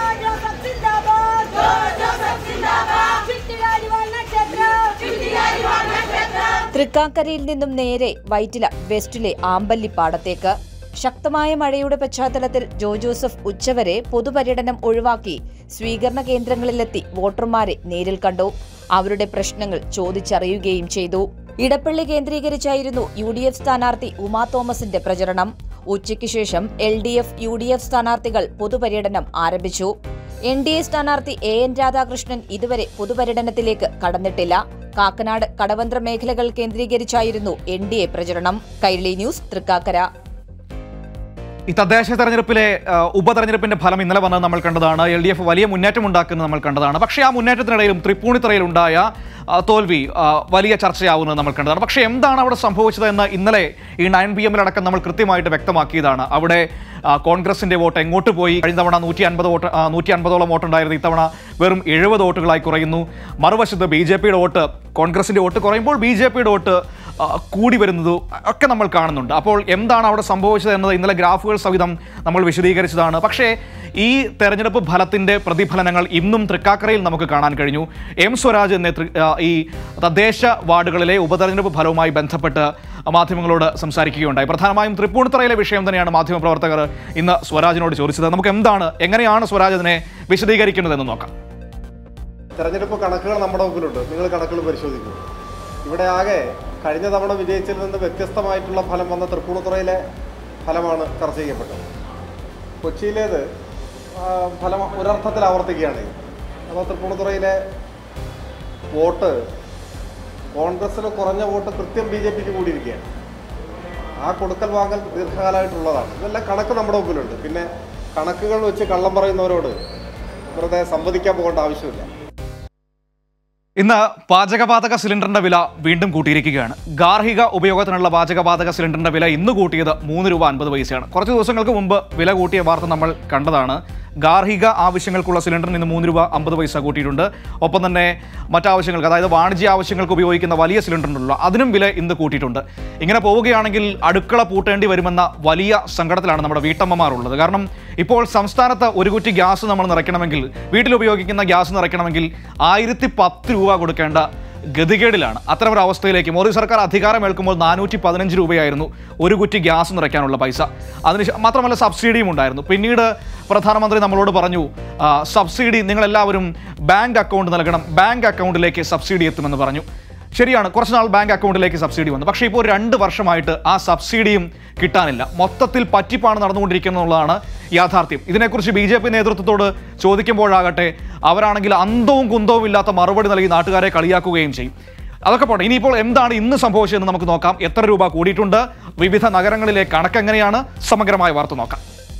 തൃക്കാക്കരയിൽ നിന്നും നേരെ വൈറ്റില വെസ്റ്റിലെ ആമ്പല്ലിപ്പാടത്തേക്ക് ശക്തമായ മഴയുടെ പശ്ചാത്തലത്തിൽ ജോ ജോസഫ് ഉച്ചവരെ പൊതുപര്യടനം ഒഴിവാക്കി സ്വീകരണ കേന്ദ്രങ്ങളിലെത്തി വോട്ടർമാരെ നേരിൽ കണ്ടു അവരുടെ പ്രശ്നങ്ങൾ ചോദിച്ചറിയുകയും ചെയ്തു ഇടപ്പള്ളി കേന്ദ്രീകരിച്ചായിരുന്നു യു ഡി എഫ് സ്ഥാനാർത്ഥി ഉമാ തോമസിന്റെ പ്രചരണം ഉച്ചയ്ക്ക് ശേഷം L D F U D F സ്ഥാനാർത്ഥികൾ പൊതുപര്യടനം ആരംഭിച്ചു എൻ ഡി എ സ്ഥാനാർത്ഥി എ എൻ രാധാകൃഷ്ണൻ ഇതുവരെ പൊതുപര്യടനത്തിലേക്ക് കടന്നിട്ടില്ല കാക്കനാട് കടവന്ത്ര മേഖലകൾ കേന്ദ്രീകരിച്ചായിരുന്നു എൻ ഡി എ പ്രചരണം കൈരളി ന്യൂസ് തൃക്കാക്കര ഈ തദ്ദേശ തെരഞ്ഞെടുപ്പിലെ ആ, ഉപതെരഞ്ഞെടുപ്പിന്റെ ഫലം ഇന്നലെ വന്നത് നമ്മൾ കണ്ടതാണ് എൽ ഡി എഫ് വലിയ മുന്നേറ്റം ഉണ്ടാക്കുന്നത് നമ്മൾ കണ്ടതാണ് പക്ഷേ ആ മുന്നേറ്റത്തിനിടയിലും തൃപ്പൂണിത്തറയിലുണ്ടായ ആ, തോൽവി ആ, വലിയ ചർച്ചയാവുന്നത് നമ്മൾ കണ്ടതാണ് പക്ഷേ എന്താണ് അവിടെ സംഭവിച്ചത് എന്ന് ഇന്നലെ ഈ നയൻ പി എമ്മിലടക്കം നമ്മൾ കൃത്യമായിട്ട് വ്യക്തമാക്കിയതാണ് അവിടെ ആ, കോൺഗ്രസിന്റെ വോട്ട് എങ്ങോട്ട് പോയി കഴിഞ്ഞ തവണ നൂറ്റി അൻപത് വോട്ട് ആ, നൂറ്റി അൻപതോളം വോട്ടുണ്ടായിരുന്നു ഇത്തവണ വെറും എഴുപത് വോട്ടുകളായി കുറയുന്നു മറുവശത്ത് ബി ജെ പിയുടെ വോട്ട് കോൺഗ്രസിന്റെ വോട്ട് കുറയുമ്പോൾ ബി ജെ പിയുടെ വോട്ട് ആ, കൂടി വരുന്നത് ഒക്കെ നമ്മൾ കാണുന്നുണ്ട് അപ്പോൾ എന്താണ് അവിടെ സംഭവിച്ചത് എന്നത് ഇന്നലെ ഗ്രാഫുകൾ സഹിതം നമ്മൾ വിശദീകരിച്ചതാണ് പക്ഷേ ഈ തെരഞ്ഞെടുപ്പ് ഫലത്തിൻ്റെ പ്രതിഫലനങ്ങൾ ഇന്നും തൃക്കാക്കരയിൽ നമുക്ക് കാണാൻ കഴിഞ്ഞു എം സ്വരാജ് നേതൃ ആ, ഈ തദ്ദേശ വാർഡുകളിലെ ഉപതെരഞ്ഞെടുപ്പ് ഫലവുമായി ബന്ധപ്പെട്ട് മാധ്യമങ്ങളോട് സംസാരിക്കുകയുണ്ടായി പ്രധാനമായും തൃപ്പൂണിത്തറയിലെ വിഷയം തന്നെയാണ് മാധ്യമപ്രവർത്തകർ ഇന്ന് സ്വരാജിനോട് ചോദിച്ചത് നമുക്ക് എന്താണ് എങ്ങനെയാണ് സ്വരാജ് അതിനെ വിശദീകരിക്കുന്നതെന്ന് നോക്കാം തെരഞ്ഞെടുപ്പ് കണക്കുകൾ നമ്മുടെ മുമ്പിലുണ്ട് നിങ്ങൾ കണക്കുകൾ പരിശോധിക്കും ഇവിടെ ആകെ കഴിഞ്ഞ തവണ വിജയിച്ചതിൽ നിന്ന് വ്യത്യസ്തമായിട്ടുള്ള ഫലം വന്ന തൃപ്പൂണിത്തുറയിലെ ഫലമാണ് ചർച്ച ചെയ്യപ്പെട്ടത് കൊച്ചിയിലേത് ആ, ഫലം ഒരർത്ഥത്തിൽ ആവർത്തിക്കുകയാണ് അപ്പോൾ തൃപ്പൂണിത്തുറയിലെ വോട്ട് കോൺഗ്രസ്സിന് കുറഞ്ഞ വോട്ട് കൃത്യം ബി ജെ പിക്ക് കൂടിയിരിക്കുകയാണ് ആ കൊടുക്കൽ വാങ്ങൽ ദീർഘകാലമായിട്ടുള്ളതാണ് ഇതെല്ലാം കണക്ക് നമ്മുടെ മുമ്പിലുണ്ട് പിന്നെ കണക്കുകൾ വെച്ച് കള്ളം പറയുന്നവരോട് വെറുതെ സംവദിക്കാൻ പോകേണ്ട ആവശ്യമില്ല ഇന്ന് പാചകവാതക സിലിണ്ടറിന്റെ വില വീണ്ടും കൂട്ടിയിരിക്കുകയാണ് ഗാർഹിക ഉപയോഗത്തിനുള്ള പാചകവാതക സിലിണ്ടറിന്റെ വില ഇന്ന് കൂട്ടിയത് മൂന്ന് രൂപ അൻപത് പൈസയാണ് കുറച്ച് ദിവസങ്ങൾക്ക് മുമ്പ് വില കൂട്ടിയ വാർത്ത നമ്മൾ കണ്ടതാണ് ഗാർഹിക ആവശ്യങ്ങൾക്കുള്ള സിലിണ്ടറിന് ഇന്ന് മൂന്ന് രൂപ അമ്പത് പൈസ കൂട്ടിയിട്ടുണ്ട് ഒപ്പം തന്നെ മറ്റാവശ്യങ്ങൾക്ക് അതായത് വാണിജ്യ ആവശ്യങ്ങൾക്ക് ഉപയോഗിക്കുന്ന വലിയ സിലിണ്ടറിനുള്ള അതിനും വില ഇന്ന് കൂട്ടിയിട്ടുണ്ട് ഇങ്ങനെ പോവുകയാണെങ്കിൽ അടുക്കള പൂട്ടേണ്ടി വരുമെന്ന വലിയ സങ്കടത്തിലാണ് നമ്മുടെ വീട്ടമ്മമാർ ഉള്ളത് കാരണം ഇപ്പോൾ സംസ്ഥാനത്ത് ഒരു കുറ്റി ഗ്യാസ് നമ്മൾ നിറയ്ക്കണമെങ്കിൽ വീട്ടിൽ ഉപയോഗിക്കുന്ന ഗ്യാസ് നിറയ്ക്കണമെങ്കിൽ ആയിരത്തി പത്ത് രൂപ കൊടുക്കേണ്ട ഗതികേടിലാണ് അത്തരമൊരു അവസ്ഥയിലേക്ക് മോദി സർക്കാർ അധികാരമേൽക്കുമ്പോൾ നാനൂറ്റി പതിനഞ്ച് രൂപയായിരുന്നു ഒരു കുറ്റി ഗ്യാസ് നിറയ്ക്കാനുള്ള പൈസ അതിന് ശേ- മാത്രമല്ല സബ്സിഡിയും ഉണ്ടായിരുന്നു പിന്നീട് പ്രധാനമന്ത്രി നമ്മളോട് പറഞ്ഞു ആ, സബ്സിഡി നിങ്ങളെല്ലാവരും ബാങ്ക് അക്കൗണ്ട് നൽകണം ബാങ്ക് അക്കൗണ്ടിലേക്ക് സബ്സിഡി എത്തുമെന്ന് പറഞ്ഞു ശരിയാണ് കുറച്ച് നാൾ ബാങ്ക് അക്കൗണ്ടിലേക്ക് സബ്സിഡി വന്നു പക്ഷേ ഇപ്പോൾ രണ്ട് വർഷമായിട്ട് ആ സബ്സിഡിയും കിട്ടാനില്ല മൊത്തത്തിൽ പറ്റിപ്പാണ് നടന്നുകൊണ്ടിരിക്കുന്നത് എന്നുള്ളതാണ് യാഥാർത്ഥ്യം ഇതിനെക്കുറിച്ച് ബി ജെ പി നേതൃത്വത്തോട് ചോദിക്കുമ്പോഴാകട്ടെ അവരാണെങ്കിൽ അന്തവും കുന്തവും ഇല്ലാത്ത മറുപടി നൽകി നാട്ടുകാരെ കളിയാക്കുകയും ചെയ്യും അതൊക്കെ പോട്ടെ ഇനിയിപ്പോൾ എന്താണ് ഇന്ന് സംഭവിച്ചതെന്ന് നമുക്ക് നോക്കാം എത്ര രൂപ കൂടിയിട്ടുണ്ട് വിവിധ നഗരങ്ങളിലെ കണക്ക് എങ്ങനെയാണ് സമഗ്രമായ വാർത്ത നോക്കാം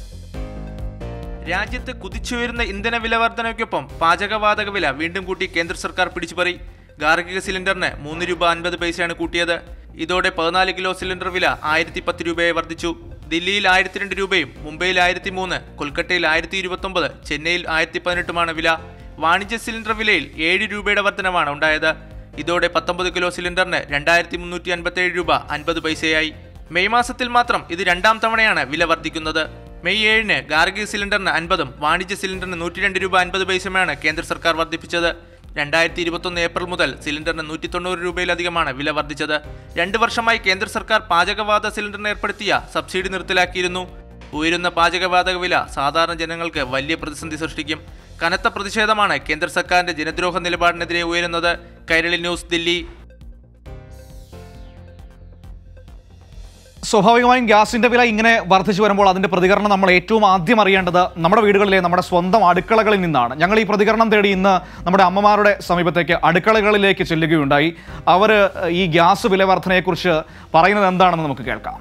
രാജ്യത്ത് കുതിച്ചുയരുന്ന ഇന്ധന വില വർധനയ്ക്കൊപ്പം പാചകവാതക വില വീണ്ടും കൂട്ടി കേന്ദ്ര സർക്കാർ പിടിച്ചുപറി ഗാർഹിക സിലിണ്ടറിന് മൂന്ന് രൂപ അൻപത് പൈസയാണ് കൂട്ടിയത് ഇതോടെ പതിനാല് കിലോ സിലിണ്ടർ വില ആയിരത്തി പത്ത് രൂപയായി വർദ്ധിച്ചു ദില്ലിയിൽ ആയിരത്തി രണ്ട് രൂപയും മുംബൈയിൽ ആയിരത്തി മൂന്ന് കൊൽക്കത്തയിൽ ആയിരത്തി ഇരുപത്തൊമ്പത് ചെന്നൈയിൽ ആയിരത്തി പതിനെട്ടുമാണ് വില വാണിജ്യ സിലിണ്ടർ വിലയിൽ ഏഴ് രൂപയുടെ വർധനമാണ് ഉണ്ടായത് ഇതോടെ പത്തൊമ്പത് കിലോ സിലിണ്ടറിന് രണ്ടായിരത്തി മുന്നൂറ്റി അൻപത്തേഴ് രൂപ അൻപത് പൈസയായി മെയ് മാസത്തിൽ മാത്രം ഇത് രണ്ടാം തവണയാണ് വില വർദ്ധിക്കുന്നത് മെയ് ഏഴിന് ഗാർഹിക സിലിണ്ടറിന് അൻപതും വാണിജ്യ സിലിണ്ടറിന് നൂറ്റി രണ്ട് രൂപ അൻപത് പൈസയുമാണ് കേന്ദ്ര സർക്കാർ വർദ്ധിപ്പിച്ചത് രണ്ടായിരത്തി ഇരുപത്തൊന്ന് ഏപ്രിൽ മുതൽ സിലിണ്ടറിന് നൂറ്റി തൊണ്ണൂറ് രൂപയിലധികമാണ് വില വർദ്ധിച്ചത് രണ്ട് വർഷമായി കേന്ദ്ര സർക്കാർ പാചകവാത സിലിണ്ടറിന് ഏർപ്പെടുത്തിയ സബ്സിഡി നിർത്തലാക്കിയിരുന്നു ഉയരുന്ന പാചകവാതക വില സാധാരണ ജനങ്ങൾക്ക് വലിയ പ്രതിസന്ധി സൃഷ്ടിക്കും കനത്ത പ്രതിഷേധമാണ് കേന്ദ്ര സർക്കാരിന്റെ ജനദ്രോഹ നിലപാടിനെതിരെ ഉയരുന്നത് കൈരളി ന്യൂസ് ദില്ലി സ്വാഭാവികമായും ഗ്യാസിന്റെ വില ഇങ്ങനെ വർദ്ധിച്ചു വരുമ്പോൾ അതിന്റെ പ്രതികരണം നമ്മൾ ഏറ്റവും ആദ്യം അറിയേണ്ടത് നമ്മുടെ വീടുകളിലെ നമ്മുടെ സ്വന്തം അടുക്കളകളിൽ നിന്നാണ് ഞങ്ങൾ ഈ പ്രതികരണം തേടി ഇന്ന് നമ്മുടെ അമ്മമാരുടെ സമീപത്തേക്ക് അടുക്കളകളിലേക്ക് ചെല്ലുകയുണ്ടായി അവർ ഈ ഗ്യാസ് വില വർധനയെക്കുറിച്ച് പറയുന്നത് എന്താണെന്ന് നമുക്ക് കേൾക്കാം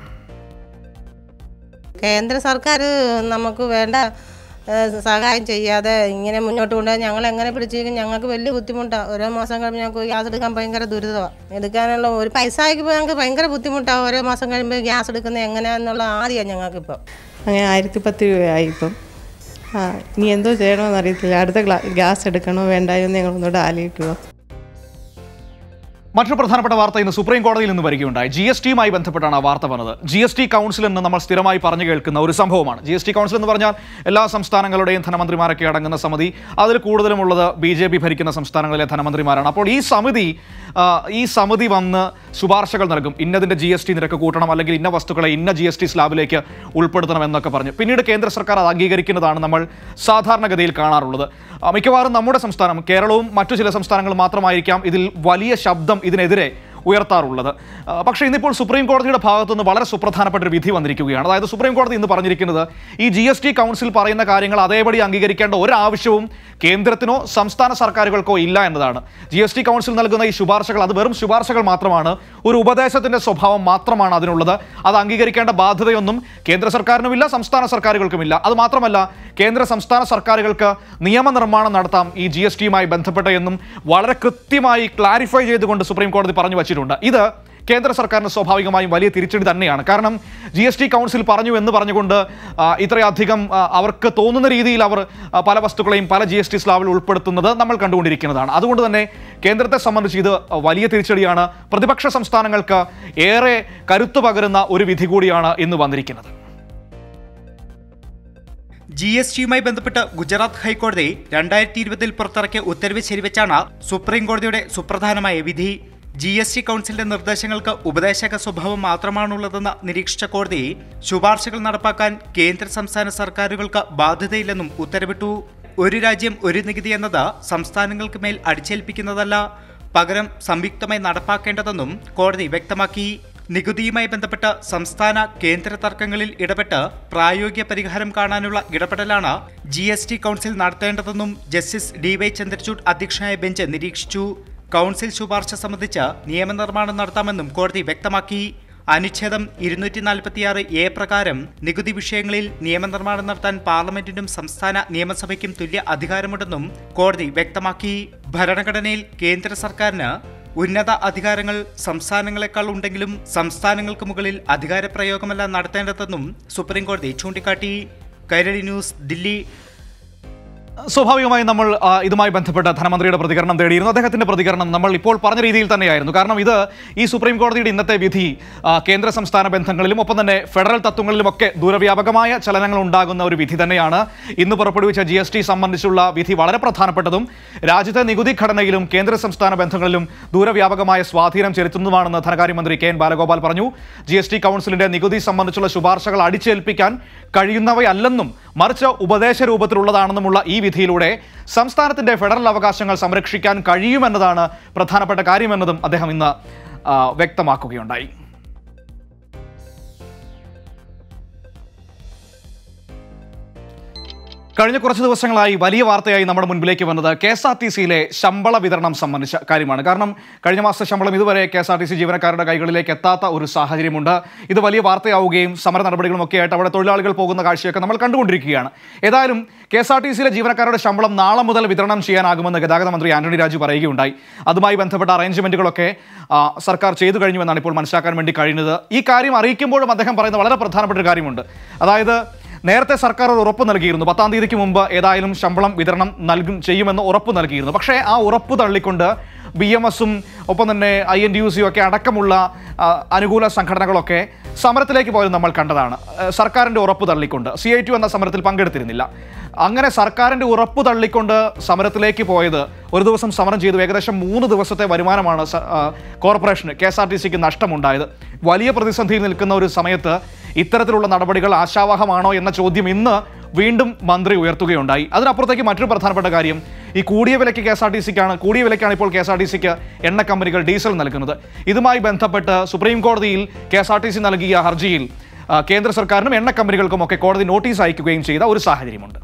കേന്ദ്ര സർക്കാർ നമുക്ക് വേണ്ട ഏഹ്, സഹായം ചെയ്യാതെ ഇങ്ങനെ മുന്നോട്ട് കൊണ്ടുപോകാൻ ഞങ്ങൾ എങ്ങനെ പിടിച്ചിരിക്കും ഞങ്ങൾക്ക് വലിയ ബുദ്ധിമുട്ടാണ് ഓരോ മാസം കഴിയുമ്പോൾ ഞങ്ങൾക്ക് ഗ്യാസ് എടുക്കാൻ ഭയങ്കര ദുരിതമാണ് എടുക്കാനുള്ള ഒരു പൈസ ആയിപ്പോൾ ഞങ്ങൾക്ക് ഭയങ്കര ബുദ്ധിമുട്ടാണ് ഓരോ മാസം കഴിയുമ്പോൾ ഗ്യാസ് എടുക്കുന്നത് എങ്ങനെയാണെന്നുള്ള ആദ്യമാണ് ഞങ്ങൾക്കിപ്പോൾ അങ്ങനെ ആയിരത്തി പത്ത് രൂപയായി ഇപ്പം ആ ഇനി എന്തോ ചെയ്യണമെന്ന് അറിയത്തില്ല അടുത്ത ഗ്ലാ ഗ്യാസ് എടുക്കണോ വേണ്ടായോ എന്ന് ഞങ്ങളൊന്നുകൂടെ ആലോചിക്കുക മറ്റൊരു പ്രധാനപ്പെട്ട വാർത്ത ഇന്ന് സുപ്രീം കോടതിയിൽ നിന്ന് വരികയുണ്ടായി ജി എസ് ടിയുമായി ബന്ധപ്പെട്ടാണ് ആ വാർത്ത പറഞ്ഞത് ജി എസ് ടി കൗൺസിൽ എന്ന് നമ്മൾ സ്ഥിരമായി പറഞ്ഞു കേൾക്കുന്ന ഒരു സംഭവമാണ് ജി എസ് ടി കൗൺസിൽ എന്ന് പറഞ്ഞാൽ എല്ലാ സംസ്ഥാനങ്ങളുടെയും ധനമന്ത്രിമാരൊക്കെ അടങ്ങുന്ന സമിതി അതിൽ കൂടുതലും ഉള്ളത് ബി ജെ പി ഭരിക്കുന്ന സംസ്ഥാനങ്ങളിലെ ധനമന്ത്രിമാരാണ് അപ്പോൾ ഈ സമിതി ആ, ഈ സമിതി വന്ന് ശുപാർശകൾ നൽകും ഇന്നതിൻ്റെ ജി എസ് ടി നിരക്ക് കൂട്ടണം അല്ലെങ്കിൽ ഇന്ന വസ്തുക്കളെ ഇന്ന ജി എസ് ടി സ്ലാബിലേക്ക് ഉൾപ്പെടുത്തണം എന്നൊക്കെ പറഞ്ഞു പിന്നീട് കേന്ദ്ര സർക്കാർ അത് അംഗീകരിക്കുന്നതാണ് നമ്മൾ സാധാരണഗതിയിൽ കാണാറുള്ളത് ആ, മിക്കവാറും നമ്മുടെ സംസ്ഥാനം കേരളവും മറ്റു ചില സംസ്ഥാനങ്ങളും മാത്രമായിരിക്കാം ഇതിൽ വലിയ ശബ്ദം ഇതിനെതിരെ ഉയർത്താറുള്ളത് ആ, പക്ഷേ ഇന്നിപ്പോൾ സുപ്രീം കോടതിയുടെ ഭാഗത്തുനിന്ന് വളരെ സുപ്രധാനപ്പെട്ട ഒരു വിധി വന്നിരിക്കുകയാണ് അതായത് സുപ്രീം കോടതി ഇന്ന് പറഞ്ഞിരിക്കുന്നത് ഈ ജി എസ് ടി കൗൺസിൽ പറയുന്ന കാര്യങ്ങൾ അതേപടി അംഗീകരിക്കേണ്ട ഒരാവശ്യവും കേന്ദ്രത്തിനോ സംസ്ഥാന സർക്കാരുകൾക്കോ ഇല്ല എന്നതാണ് ജി എസ് ടി കൗൺസിൽ നൽകുന്ന ഈ ശുപാർശകൾ അത് വെറും ശുപാർശകൾ മാത്രമാണ് ഒരു ഉപദേശത്തിന്റെ സ്വഭാവം മാത്രമാണ് അതിനുള്ളത് അത് അംഗീകരിക്കേണ്ട ബാധ്യതയൊന്നും കേന്ദ്ര സർക്കാരിനുമില്ല സംസ്ഥാന സർക്കാരുകൾക്കുമില്ല അത് മാത്രമല്ല കേന്ദ്ര സംസ്ഥാന സർക്കാരുകൾക്ക് നിയമനിർമ്മാണം നടത്താം ഈ ജി എസ് ടിയുമായി ബന്ധപ്പെട്ട എന്നും വളരെ കൃത്യമായി ക്ലാരിഫൈ ചെയ്തുകൊണ്ട് സുപ്രീം കോടതി പറഞ്ഞു വച്ചിട്ടുണ്ട് ഇത് കേന്ദ്ര സർക്കാരിന് സ്വാഭാവികമായും വലിയ തിരിച്ചടി തന്നെയാണ് കാരണം ജി എസ് ടി കൗൺസിൽ പറഞ്ഞു എന്ന് പറഞ്ഞുകൊണ്ട് ആ, ഇത്രയധികം ആ, അവർക്ക് തോന്നുന്ന രീതിയിൽ അവർ ആ, പല വസ്തുക്കളെയും പല ജി എസ് ടി സ്ലാബിൽ ഉൾപ്പെടുത്തുന്നത് നമ്മൾ കണ്ടുകൊണ്ടിരിക്കുന്നതാണ് അതുകൊണ്ട് തന്നെ കേന്ദ്രത്തെ സംബന്ധിച്ച് ഇത് വലിയ തിരിച്ചടിയാണ് പ്രതിപക്ഷ സംസ്ഥാനങ്ങൾക്ക് ഏറെ കരുത്തു പകരുന്ന ഒരു വിധി കൂടിയാണ് ഇന്ന് വന്നിരിക്കുന്നത് ജി എസ് ടിയുമായി ബന്ധപ്പെട്ട് ഗുജറാത്ത് ഹൈക്കോടതി രണ്ടായിരത്തി ഇരുപതിൽ പുറത്തിറക്കിയ ഉത്തരവ് ശരിവെച്ചാണ് സുപ്രീം കോടതിയുടെ സുപ്രധാനമായ വിധി ജി എസ് ടി കൗൺസിലിന്റെ നിർദ്ദേശങ്ങൾക്ക് ഉപദേശക സ്വഭാവം മാത്രമാണുള്ളതെന്ന് നിരീക്ഷിച്ച കോടതി ശുപാർശകൾ നടപ്പാക്കാൻ കേന്ദ്ര സംസ്ഥാന സർക്കാരുകൾക്ക് ബാധ്യതയില്ലെന്നും ഉത്തരവിട്ടു ഒരു രാജ്യം ഒരു നികുതി എന്നത് സംസ്ഥാനങ്ങൾക്ക് മേൽ അടിച്ചേൽപ്പിക്കുന്നതല്ല പകരം സംയുക്തമായി നടപ്പാക്കേണ്ടതെന്നും കോടതി വ്യക്തമാക്കി നികുതിയുമായി ബന്ധപ്പെട്ട സംസ്ഥാന കേന്ദ്ര തർക്കങ്ങളിൽ ഇടപെട്ട് പ്രായോഗിക പരിഹാരം കാണാനുള്ള ഇടപെടലാണ് ജി എസ് ടി കൗൺസിൽ നടത്തേണ്ടതെന്നും ജസ്റ്റിസ് ഡി വൈ ചന്ദ്രചൂഡ് അധ്യക്ഷനായ ബെഞ്ച് നിരീക്ഷിച്ചു കൗൺസിൽ ശുപാർശ സംബന്ധിച്ച് നിയമനിർമ്മാണം നടത്താമെന്നും കോടതി വ്യക്തമാക്കി അനുച്ഛേദം ഇരുന്നൂറ്റി നാൽപ്പത്തിയാറ് എ പ്രകാരം നികുതി വിഷയങ്ങളിൽ നിയമനിർമ്മാണം നടത്താൻ പാർലമെന്റിനും സംസ്ഥാന നിയമസഭയ്ക്കും തുല്യ അധികാരമുണ്ടെന്നും കോടതി വ്യക്തമാക്കി ഭരണഘടനയിൽ കേന്ദ്ര സർക്കാരിന് ഉന്നത അധികാരങ്ങൾ സംസ്ഥാനങ്ങളെക്കാൾ ഉണ്ടെങ്കിലും സംസ്ഥാനങ്ങൾക്ക് മുകളിൽ അധികാരപ്രയോഗമല്ല നടത്തേണ്ടതെന്നും സുപ്രീം കോടതി ചൂണ്ടിക്കാട്ടി കൈരളി ന്യൂസ് ദില്ലി സ്വാഭാവികമായും നമ്മൾ ആ, ഇതുമായി ബന്ധപ്പെട്ട ധനമന്ത്രിയുടെ പ്രതികരണം തേടിയിരുന്നു അദ്ദേഹത്തിന്റെ പ്രതികരണം നമ്മൾ ഇപ്പോൾ പറഞ്ഞ രീതിയിൽ തന്നെയായിരുന്നു കാരണം ഇത് ഈ സുപ്രീം കോടതിയുടെ ഇന്നത്തെ വിധി ആ, കേന്ദ്ര സംസ്ഥാന ബന്ധങ്ങളിലും ഒപ്പം തന്നെ ഫെഡറൽ തത്വങ്ങളിലുമൊക്കെ ദൂരവ്യാപകമായ ചലനങ്ങൾ ഉണ്ടാകുന്ന ഒരു വിധി തന്നെയാണ് ഇന്ന് പുറപ്പെടുവിച്ച ജി എസ് ടി സംബന്ധിച്ചുള്ള വിധി വളരെ പ്രധാനപ്പെട്ടതും രാജ്യത്തെ നികുതി ഘടനയിലും കേന്ദ്ര സംസ്ഥാന ബന്ധങ്ങളിലും ദൂരവ്യാപകമായ സ്വാധീനം ചെലുത്തുന്നതുമാണെന്ന് ധനകാര്യമന്ത്രി കെ എൻ ബാലഗോപാൽ പറഞ്ഞു ജി എസ് ടി കൗൺസിലിന്റെ നികുതി സംബന്ധിച്ചുള്ള ശുപാർശകൾ അടിച്ചേൽപ്പിക്കാൻ കഴിയുന്നവയല്ലെന്നും മറിച്ച് ഉപദേശ രൂപത്തിലുള്ളതാണെന്നുമുള്ള ഈ വിധിയിലൂടെ സംസ്ഥാനത്തിന്റെ ഫെഡറൽ അവകാശങ്ങൾ സംരക്ഷിക്കാൻ കഴിയുമെന്നതാണ് പ്രധാനപ്പെട്ട കാര്യമെന്നതും അദ്ദേഹം ഇന്ന് ആ, വ്യക്തമാക്കുകയുണ്ടായി കഴിഞ്ഞ കുറച്ച് ദിവസങ്ങളായി വലിയ വാർത്തയായി നമ്മുടെ മുൻപിലേക്ക് വന്നത് കെ എസ് ആർ ടി സിയിലെ ശമ്പള വിതരണം സംബന്ധിച്ച കാര്യമാണ് കാരണം കഴിഞ്ഞ മാസത്തെ ശമ്പളം ഇതുവരെ K S R T C ജീവനക്കാരുടെ കൈകളിലേക്ക് എത്താത്ത ഒരു സാഹചര്യമുണ്ട് ഇത് വലിയ വാർത്തയാവുകയും സമര നടപടികളും ഒക്കെ ആയിട്ട് അവിടെ തൊഴിലാളികൾ പോകുന്ന കാഴ്ചയൊക്കെ നമ്മൾ കണ്ടുകൊണ്ടിരിക്കുകയാണ് ഏതായാലും കെ എസ് ആർ ടി സിയിലെ ജീവനക്കാരുടെ ശമ്പളം നാളെ മുതൽ വിതരണം ചെയ്യാനാകുമെന്ന് ഗതാഗത മന്ത്രി ആന്റണി രാജു പറയുകയുണ്ടായി അതുമായി ബന്ധപ്പെട്ട അറേഞ്ച്മെന്റുകളൊക്കെ ആ, സർക്കാർ ചെയ്തു കഴിഞ്ഞുവെന്നാണ് ഇപ്പോൾ മനസ്സിലാക്കാൻ വേണ്ടി കഴിയുന്നത് ഈ കാര്യം അറിയിക്കുമ്പോഴും അദ്ദേഹം പറയുന്ന വളരെ പ്രധാനപ്പെട്ട ഒരു കാര്യമുണ്ട് അതായത് നേരത്തെ സർക്കാർ ഒരു ഉറപ്പ് നൽകിയിരുന്നു പത്താം തീയതിക്ക് മുമ്പ് ഏതായാലും ശമ്പളം വിതരണം നൽകും ചെയ്യുമെന്ന് ഉറപ്പ് നൽകിയിരുന്നു പക്ഷേ ആ ഉറപ്പ് തള്ളിക്കൊണ്ട് ബി എം എസും ഒപ്പം തന്നെ ഐ എൻ ഡി യു സിയും ഒക്കെ അടക്കമുള്ള ആ, അനുകൂല സംഘടനകളൊക്കെ സമരത്തിലേക്ക് പോയത് നമ്മൾ കണ്ടതാണ് ആ, സർക്കാരിൻ്റെ ഉറപ്പ് തള്ളിക്കൊണ്ട് സി ഐ ടി എന്ന സമരത്തിൽ പങ്കെടുത്തിരുന്നില്ല അങ്ങനെ സർക്കാരിൻ്റെ ഉറപ്പ് തള്ളിക്കൊണ്ട് സമരത്തിലേക്ക് പോയത് ഒരു ദിവസം സമരം ചെയ്തു ഏകദേശം മൂന്ന് ദിവസത്തെ വരുമാനമാണ് സ- ആ, കോർപ്പറേഷന് കെ എസ് ആർ ടി സിക്ക് നഷ്ടമുണ്ടായത് വലിയ പ്രതിസന്ധിയിൽ നിൽക്കുന്ന ഒരു സമയത്ത് ഇത്തരത്തിലുള്ള നടപടികൾ ആശാവഹമാണോ എന്ന ചോദ്യം ഇന്ന് വീണ്ടും മന്ത്രി ഉയർത്തുകയുണ്ടായി അതിനപ്പുറത്തേക്ക് മറ്റൊരു പ്രധാനപ്പെട്ട കാര്യം ഈ കൂടിയ വിലയ്ക്ക് കെ എസ് ആർ ടി സിക്കാണ് കൂടിയ വിലയ്ക്കാണ് ഇപ്പോൾ കെ എസ് ആർ ടി സിക്ക് എണ്ണ കമ്പനികൾ ഡീസൽ നൽകുന്നത് ഇതുമായി ബന്ധപ്പെട്ട് സുപ്രീം കോടതിയിൽ K S R T C നൽകിയ ഹർജിയിൽ ആ, കേന്ദ്ര സർക്കാരിനും എണ്ണ കമ്പനികൾക്കും ഒക്കെ കോടതി നോട്ടീസ് അയക്കുകയും ചെയ്ത ഒരു സാഹചര്യമുണ്ട്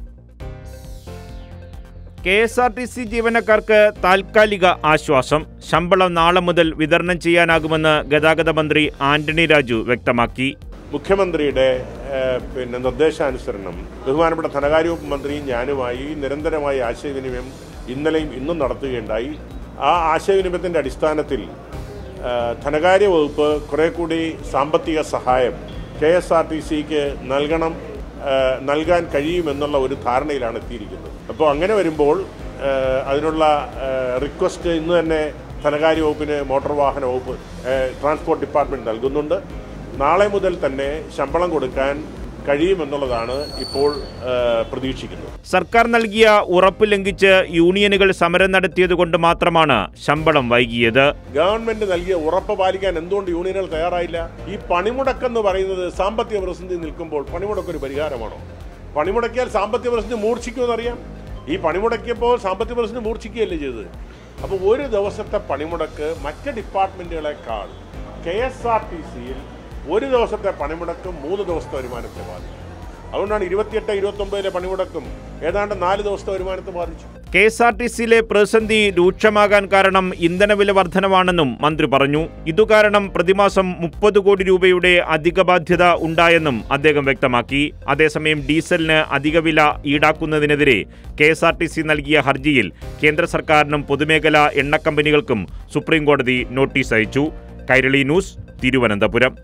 K S R T C ജീവനക്കാർക്ക് താൽക്കാലിക ആശ്വാസം ശമ്പളം നാളെ മുതൽ വിതരണം ചെയ്യാനാകുമെന്ന് ഗതാഗത മന്ത്രി ആന്റണി രാജു വ്യക്തമാക്കി മുഖ്യമന്ത്രിയുടെ ഏഹ്, പിന്നെ നിർദ്ദേശാനുസരണം ബഹുമാനപ്പെട്ട ധനകാര്യ വകുപ്പ് മന്ത്രിയും ഞാനുമായി നിരന്തരമായ ആശയവിനിമയം ഇന്നലെയും ഇന്നും നടത്തുകയുണ്ടായി ആ ആശയവിനിമയത്തിൻ്റെ അടിസ്ഥാനത്തിൽ ഏഹ്, ധനകാര്യ വകുപ്പ് കുറെ കൂടി സാമ്പത്തിക സഹായം കെ എസ് ആർ ടി സിക്ക് നൽകണം ഏഹ്, നൽകാൻ കഴിയുമെന്നുള്ള ഒരു ധാരണയിലാണ് എത്തിയിരിക്കുന്നത് അപ്പോൾ അങ്ങനെ വരുമ്പോൾ ഏഹ്, അതിനുള്ള ഏഹ്, റിക്വസ്റ്റ് ഇന്ന് തന്നെ ധനകാര്യ വകുപ്പിന് മോട്ടോർ വാഹന വകുപ്പ് ഏഹ്, ട്രാൻസ്പോർട്ട് ഡിപ്പാർട്ട്മെന്റ് നൽകുന്നുണ്ട് നാളെ മുതൽ തന്നെ ശമ്പളം കൊടുക്കാൻ കഴിയുമെന്നുള്ളതാണ് ഇപ്പോൾ ഏഹ്, പ്രതീക്ഷിക്കുന്നത് സർക്കാർ നൽകിയ ഉറപ്പ് ലംഘിച്ച് യൂണിയനുകൾ സമരം നടത്തിയതുകൊണ്ട് മാത്രമാണ് ശമ്പളം വൈകിയത് ഗവൺമെന്റ് നൽകിയ ഉറപ്പ് പാലിക്കാൻ എന്തുകൊണ്ട് യൂണിയനുകൾ തയ്യാറായില്ല ഈ പണിമുടക്കെന്ന് പറയുന്നത് സാമ്പത്തിക പ്രതിസന്ധി നിൽക്കുമ്പോൾ പണിമുടക്ക് ഒരു പരിഹാരമാണോ പണിമുടക്കിയാൽ സാമ്പത്തിക പ്രതിസന്ധി മൂർച്ഛിക്കുമെന്നറിയാം ഈ പണിമുടക്കിയപ്പോൾ സാമ്പത്തിക പ്രതിസന്ധി മൂർച്ഛിക്കുകയല്ലേ ചെയ്തത് അപ്പോൾ ഒരു ദിവസത്തെ പണിമുടക്ക് മറ്റ് ഡിപ്പാർട്ട്മെന്റുകളെക്കാൾ കെ എസ് ആർ ടി സിയിൽ ഒരു ദിവസത്തെ പണിമുടക്ക് മൂന്ന് ദിവസത്തെ വരുമാനത്തെ ബാധിക്കും അതുകൊണ്ടാണ് ഇരുപത്തിയെട്ട് ഇരുപത്തൊമ്പതിലെ പണിമുടക്കും ഏതാണ്ട് നാല് ദിവസത്തെ വരുമാനത്തെ ബാധിച്ചു കെ എസ് ആർ ടി സിയിലെ പ്രതിസന്ധി രൂക്ഷമാകാൻ കാരണം ഇന്ധനവില വർധനവാണെന്നും മന്ത്രി പറഞ്ഞു ഇതുകാരണം പ്രതിമാസം മുപ്പത് കോടി രൂപയുടെ അധിക ബാധ്യത ഉണ്ടായെന്നും അദ്ദേഹം വ്യക്തമാക്കി അതേസമയം ഡീസലിന് അധിക വില ഈടാക്കുന്നതിനെതിരെ K S R T C നൽകിയ ഹർജിയിൽ കേന്ദ്ര സർക്കാരിനും പൊതുമേഖലാ എണ്ണ കമ്പനികൾക്കും സുപ്രീം കോടതി നോട്ടീസ് അയച്ചു കൈരളി ന്യൂസ് തിരുവനന്തപുരം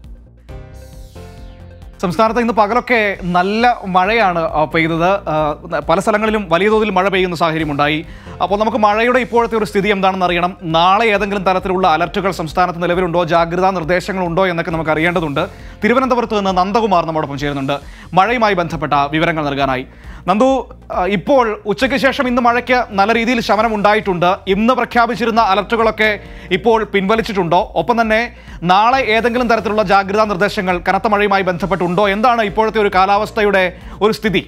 സംസ്ഥാനത്ത് ഇന്ന് പകലൊക്കെ നല്ല മഴയാണ് ആ, പെയ്തത് ആ, പല സ്ഥലങ്ങളിലും വലിയ തോതിൽ മഴ പെയ്യുന്ന സാഹചര്യമുണ്ടായി അപ്പോൾ നമുക്ക് മഴയുടെ ഇപ്പോഴത്തെ ഒരു സ്ഥിതി എന്താണെന്ന് അറിയണം നാളെ ഏതെങ്കിലും തരത്തിലുള്ള അലർട്ടുകൾ സംസ്ഥാനത്ത് നിലവിലുണ്ടോ ജാഗ്രതാ നിർദ്ദേശങ്ങളുണ്ടോ എന്നൊക്കെ നമുക്ക് അറിയേണ്ടതുണ്ട് തിരുവനന്തപുരത്ത് നിന്ന് നന്ദകുമാർ നമ്മോടൊപ്പം ചേരുന്നുണ്ട് മഴയുമായി ബന്ധപ്പെട്ട വിവരങ്ങൾ നൽകാനായി നന്ദു ആ, ഇപ്പോൾ ഉച്ചയ്ക്ക് ശേഷം ഇന്ന് മഴയ്ക്ക് നല്ല രീതിയിൽ ശമനം ഉണ്ടായിട്ടുണ്ട് ഇന്ന് പ്രഖ്യാപിച്ചിരുന്ന അലർട്ടുകളൊക്കെ ഇപ്പോൾ പിൻവലിച്ചിട്ടുണ്ടോ ഒപ്പം തന്നെ നാളെ ഏതെങ്കിലും തരത്തിലുള്ള ജാഗ്രതാ നിർദ്ദേശങ്ങൾ കനത്ത മഴയുമായി ബന്ധപ്പെട്ടുണ്ടോ എന്താണ് ഇപ്പോഴത്തെ ഒരു കാലാവസ്ഥയുടെ ഒരു സ്ഥിതി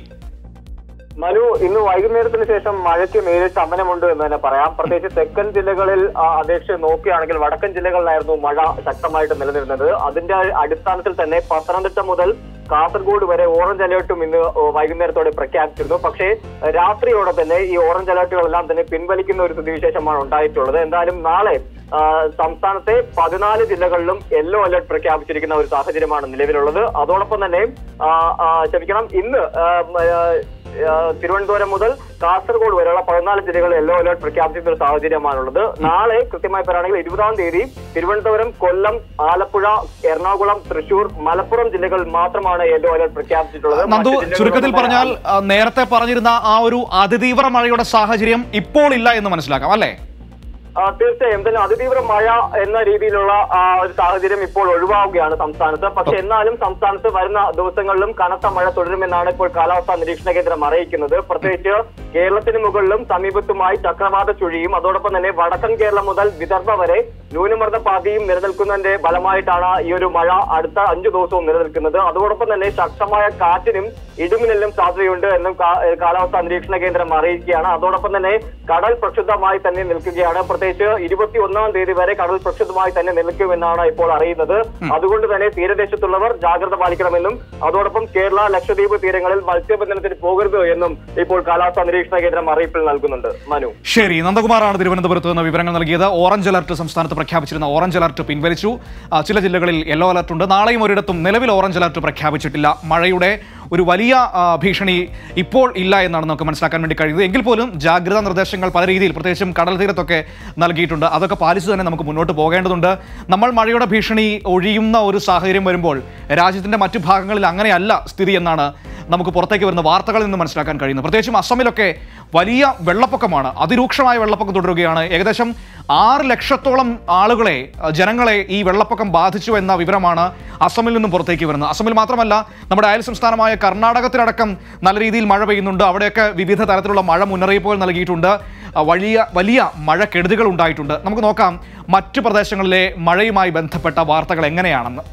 മനു ഇന്ന് വൈകുന്നേരത്തിന് ശേഷം മഴയ്ക്ക് മേലിൽ ശമനമുണ്ട് എന്ന് തന്നെ പറയാം പ്രത്യേകിച്ച് തെക്കൻ ജില്ലകളിൽ ആ, അപേക്ഷിച്ച് നോക്കുകയാണെങ്കിൽ വടക്കൻ ജില്ലകളിലായിരുന്നു മഴ ശക്തമായിട്ട് നിലനിരുന്നത് അതിന്റെ അടിസ്ഥാനത്തിൽ തന്നെ പത്തനംതിട്ട മുതൽ കാസർഗോഡ് വരെ ഓറഞ്ച് അലേർട്ടും ഇന്ന് വൈകുന്നേരത്തോടെ പ്രഖ്യാപിച്ചിരുന്നു പക്ഷേ രാത്രിയോടെ തന്നെ ഈ ഓറഞ്ച് അലേർട്ടുകളെല്ലാം തന്നെ പിൻവലിക്കുന്ന ഒരു സ്ഥിതിവിശേഷമാണ് ഉണ്ടായിട്ടുള്ളത് എന്തായാലും നാളെ ആ, സംസ്ഥാനത്തെ പതിനാല് ജില്ലകളിലും യെല്ലോ അലർട്ട് പ്രഖ്യാപിച്ചിരിക്കുന്ന ഒരു സാഹചര്യമാണ് നിലവിലുള്ളത് അതോടൊപ്പം തന്നെ ആ, ആ, ക്ഷമിക്കണം ഇന്ന് ആ, ആ, ആ, തിരുവനന്തപുരം മുതൽ കാസർഗോഡ് വരെയുള്ള പതിനാല് ജില്ലകളിൽ യെല്ലോ അലർട്ട് പ്രഖ്യാപിച്ചിരുന്ന ഒരു സാഹചര്യമാണുള്ളത് നാളെ കൃത്യമായി പറയുകയാണെങ്കിൽ ഇരുപതാം തീയതി തിരുവനന്തപുരം കൊല്ലം ആലപ്പുഴ എറണാകുളം തൃശൂർ മലപ്പുറം ജില്ലകളിൽ മാത്രമാണ് യെല്ലോ അലർട്ട് പ്രഖ്യാപിച്ചിട്ടുള്ളത് നന്ദു മറ്റ് ജില്ലകളിൽ ചുരുക്കത്തിൽ ഒന്നും പറഞ്ഞാൽ ആ, നേരത്തെ പറഞ്ഞിരുന്ന ആ ഒരു അതിതീവ്ര മഴയുടെ സാഹചര്യം ഇപ്പോൾ ഇല്ല എന്ന് മനസ്സിലാക്കാം അല്ലേ ആ, തീർച്ചയായും എന്തായാലും അതിതീവ്ര മഴ എന്ന രീതിയിലുള്ള ആ, ഒരു സാഹചര്യം ഇപ്പോൾ ഒഴിവാവുകയാണ് സംസ്ഥാനത്ത് പക്ഷെ എന്നാലും സംസ്ഥാനത്ത് വരുന്ന ദിവസങ്ങളിലും കനത്ത മഴ തുടരുമെന്നാണ് ഇപ്പോൾ കാലാവസ്ഥാ നിരീക്ഷണ കേന്ദ്രം അറിയിക്കുന്നത് പ്രത്യേകിച്ച് കേരളത്തിന് മുകളിലും സമീപത്തുമായി ചക്രവാത ചുഴിയും അതോടൊപ്പം തന്നെ വടക്കൻ കേരളം മുതൽ വിദർഭ വരെ ന്യൂനമർദ്ദ പാതയും നിലനിൽക്കുന്നതിന്റെ ഫലമായിട്ടാണ് ഈ ഒരു മഴ അടുത്ത അഞ്ചു ദിവസവും നിലനിൽക്കുന്നത് അതോടൊപ്പം തന്നെ ശക്തമായ കാറ്റിനും ഇടിമിന്നലിനും സാധ്യതയുണ്ട് എന്നും കാ- ഏഹ് കാലാവസ്ഥാ നിരീക്ഷണ കേന്ദ്രം അറിയിക്കുകയാണ് അതോടൊപ്പം തന്നെ കടൽ പ്രക്ഷുബ്ധമായി തന്നെ നിൽക്കുകയാണ് പ്രത്യേകിച്ച് ഇരുപത്തി ഒന്നാം തീയതി വരെ കടൽ പ്രക്ഷുബ്ധമായി തന്നെ നിൽക്കുമെന്നാണ് ഇപ്പോൾ അറിയുന്നത് അതുകൊണ്ട് തന്നെ തീരദേശത്തുള്ളവർ ജാഗ്രത പാലിക്കണമെന്നും അതോടൊപ്പം കേരള ലക്ഷദ്വീപ് തീരങ്ങളിൽ മത്സ്യബന്ധനത്തിന് പോകരുത് എന്നും ഇപ്പോൾ കാലാവസ്ഥാ നിരീക്ഷണ കേന്ദ്രം അറിയിപ്പിൽ നൽകുന്നുണ്ട് മനു ശരി നന്ദകുമാറാണ് തിരുവനന്തപുരത്ത് നിന്ന് വിവരങ്ങൾ നൽകിയത് ഓറഞ്ച് അലർട്ട് സംസ്ഥാനത്ത് പ്രഖ്യാപിച്ചിരുന്ന ഓറഞ്ച് അലർട്ട് പിൻവലിച്ചു ആ, ചില ജില്ലകളിൽ യെല്ലോ അലർട്ട് ഉണ്ട് നാളെയും ഒരിടത്തും നിലവിൽ ഓറഞ്ച് അലർട്ട് പ്രഖ്യാപിച്ചിട്ടില്ല മഴയുടെ ഒരു വലിയ ആ, ഭീഷണി ഇപ്പോൾ ഇല്ല എന്നാണ് നമുക്ക് മനസ്സിലാക്കാൻ വേണ്ടി കഴിയുന്നത് എങ്കിൽ പോലും ജാഗ്രതാ നിർദ്ദേശങ്ങൾ പല രീതിയിൽ പ്രത്യേകിച്ചും കടൽ തീരത്തൊക്കെ നൽകിയിട്ടുണ്ട് അതൊക്കെ പാലിച്ചു തന്നെ നമുക്ക് മുന്നോട്ട് പോകേണ്ടതുണ്ട് നമ്മൾ മഴയുടെ ഭീഷണി ഒഴിയുന്ന ഒരു സാഹചര്യം വരുമ്പോൾ രാജ്യത്തിന്റെ മറ്റു ഭാഗങ്ങളിൽ അങ്ങനെയല്ല സ്ഥിതി എന്നാണ് നമുക്ക് പുറത്തേക്ക് വരുന്ന വാർത്തകളിൽ നിന്ന് മനസ്സിലാക്കാൻ കഴിയുന്നത് പ്രത്യേകിച്ചും അസമിലൊക്കെ വലിയ വെള്ളപ്പൊക്കമാണ് അതിരൂക്ഷമായ വെള്ളപ്പൊക്കം തുടരുകയാണ് ഏകദേശം ആറ് ലക്ഷത്തോളം ആളുകളെ അഹ് ജനങ്ങളെ ഈ വെള്ളപ്പൊക്കം ബാധിച്ചു എന്ന വിവരമാണ് അസമിൽ നിന്നും പുറത്തേക്ക് വരുന്നത് അസമിൽ മാത്രമല്ല നമ്മുടെ അയൽ സംസ്ഥാനമായ കർണാടകത്തിലടക്കം നല്ല രീതിയിൽ മഴ പെയ്യുന്നുണ്ട് അവിടെയൊക്കെ വിവിധ തരത്തിലുള്ള മഴ മുന്നറിയിപ്പുകൾ നൽകിയിട്ടുണ്ട് അഹ് വലിയ വലിയ മഴക്കെടുതികൾ ഉണ്ടായിട്ടുണ്ട് നമുക്ക് നോക്കാം മറ്റു പ്രദേശങ്ങളിലെ മഴയുമായി ബന്ധപ്പെട്ട വാർത്തകൾ എങ്ങനെയാണെന്ന്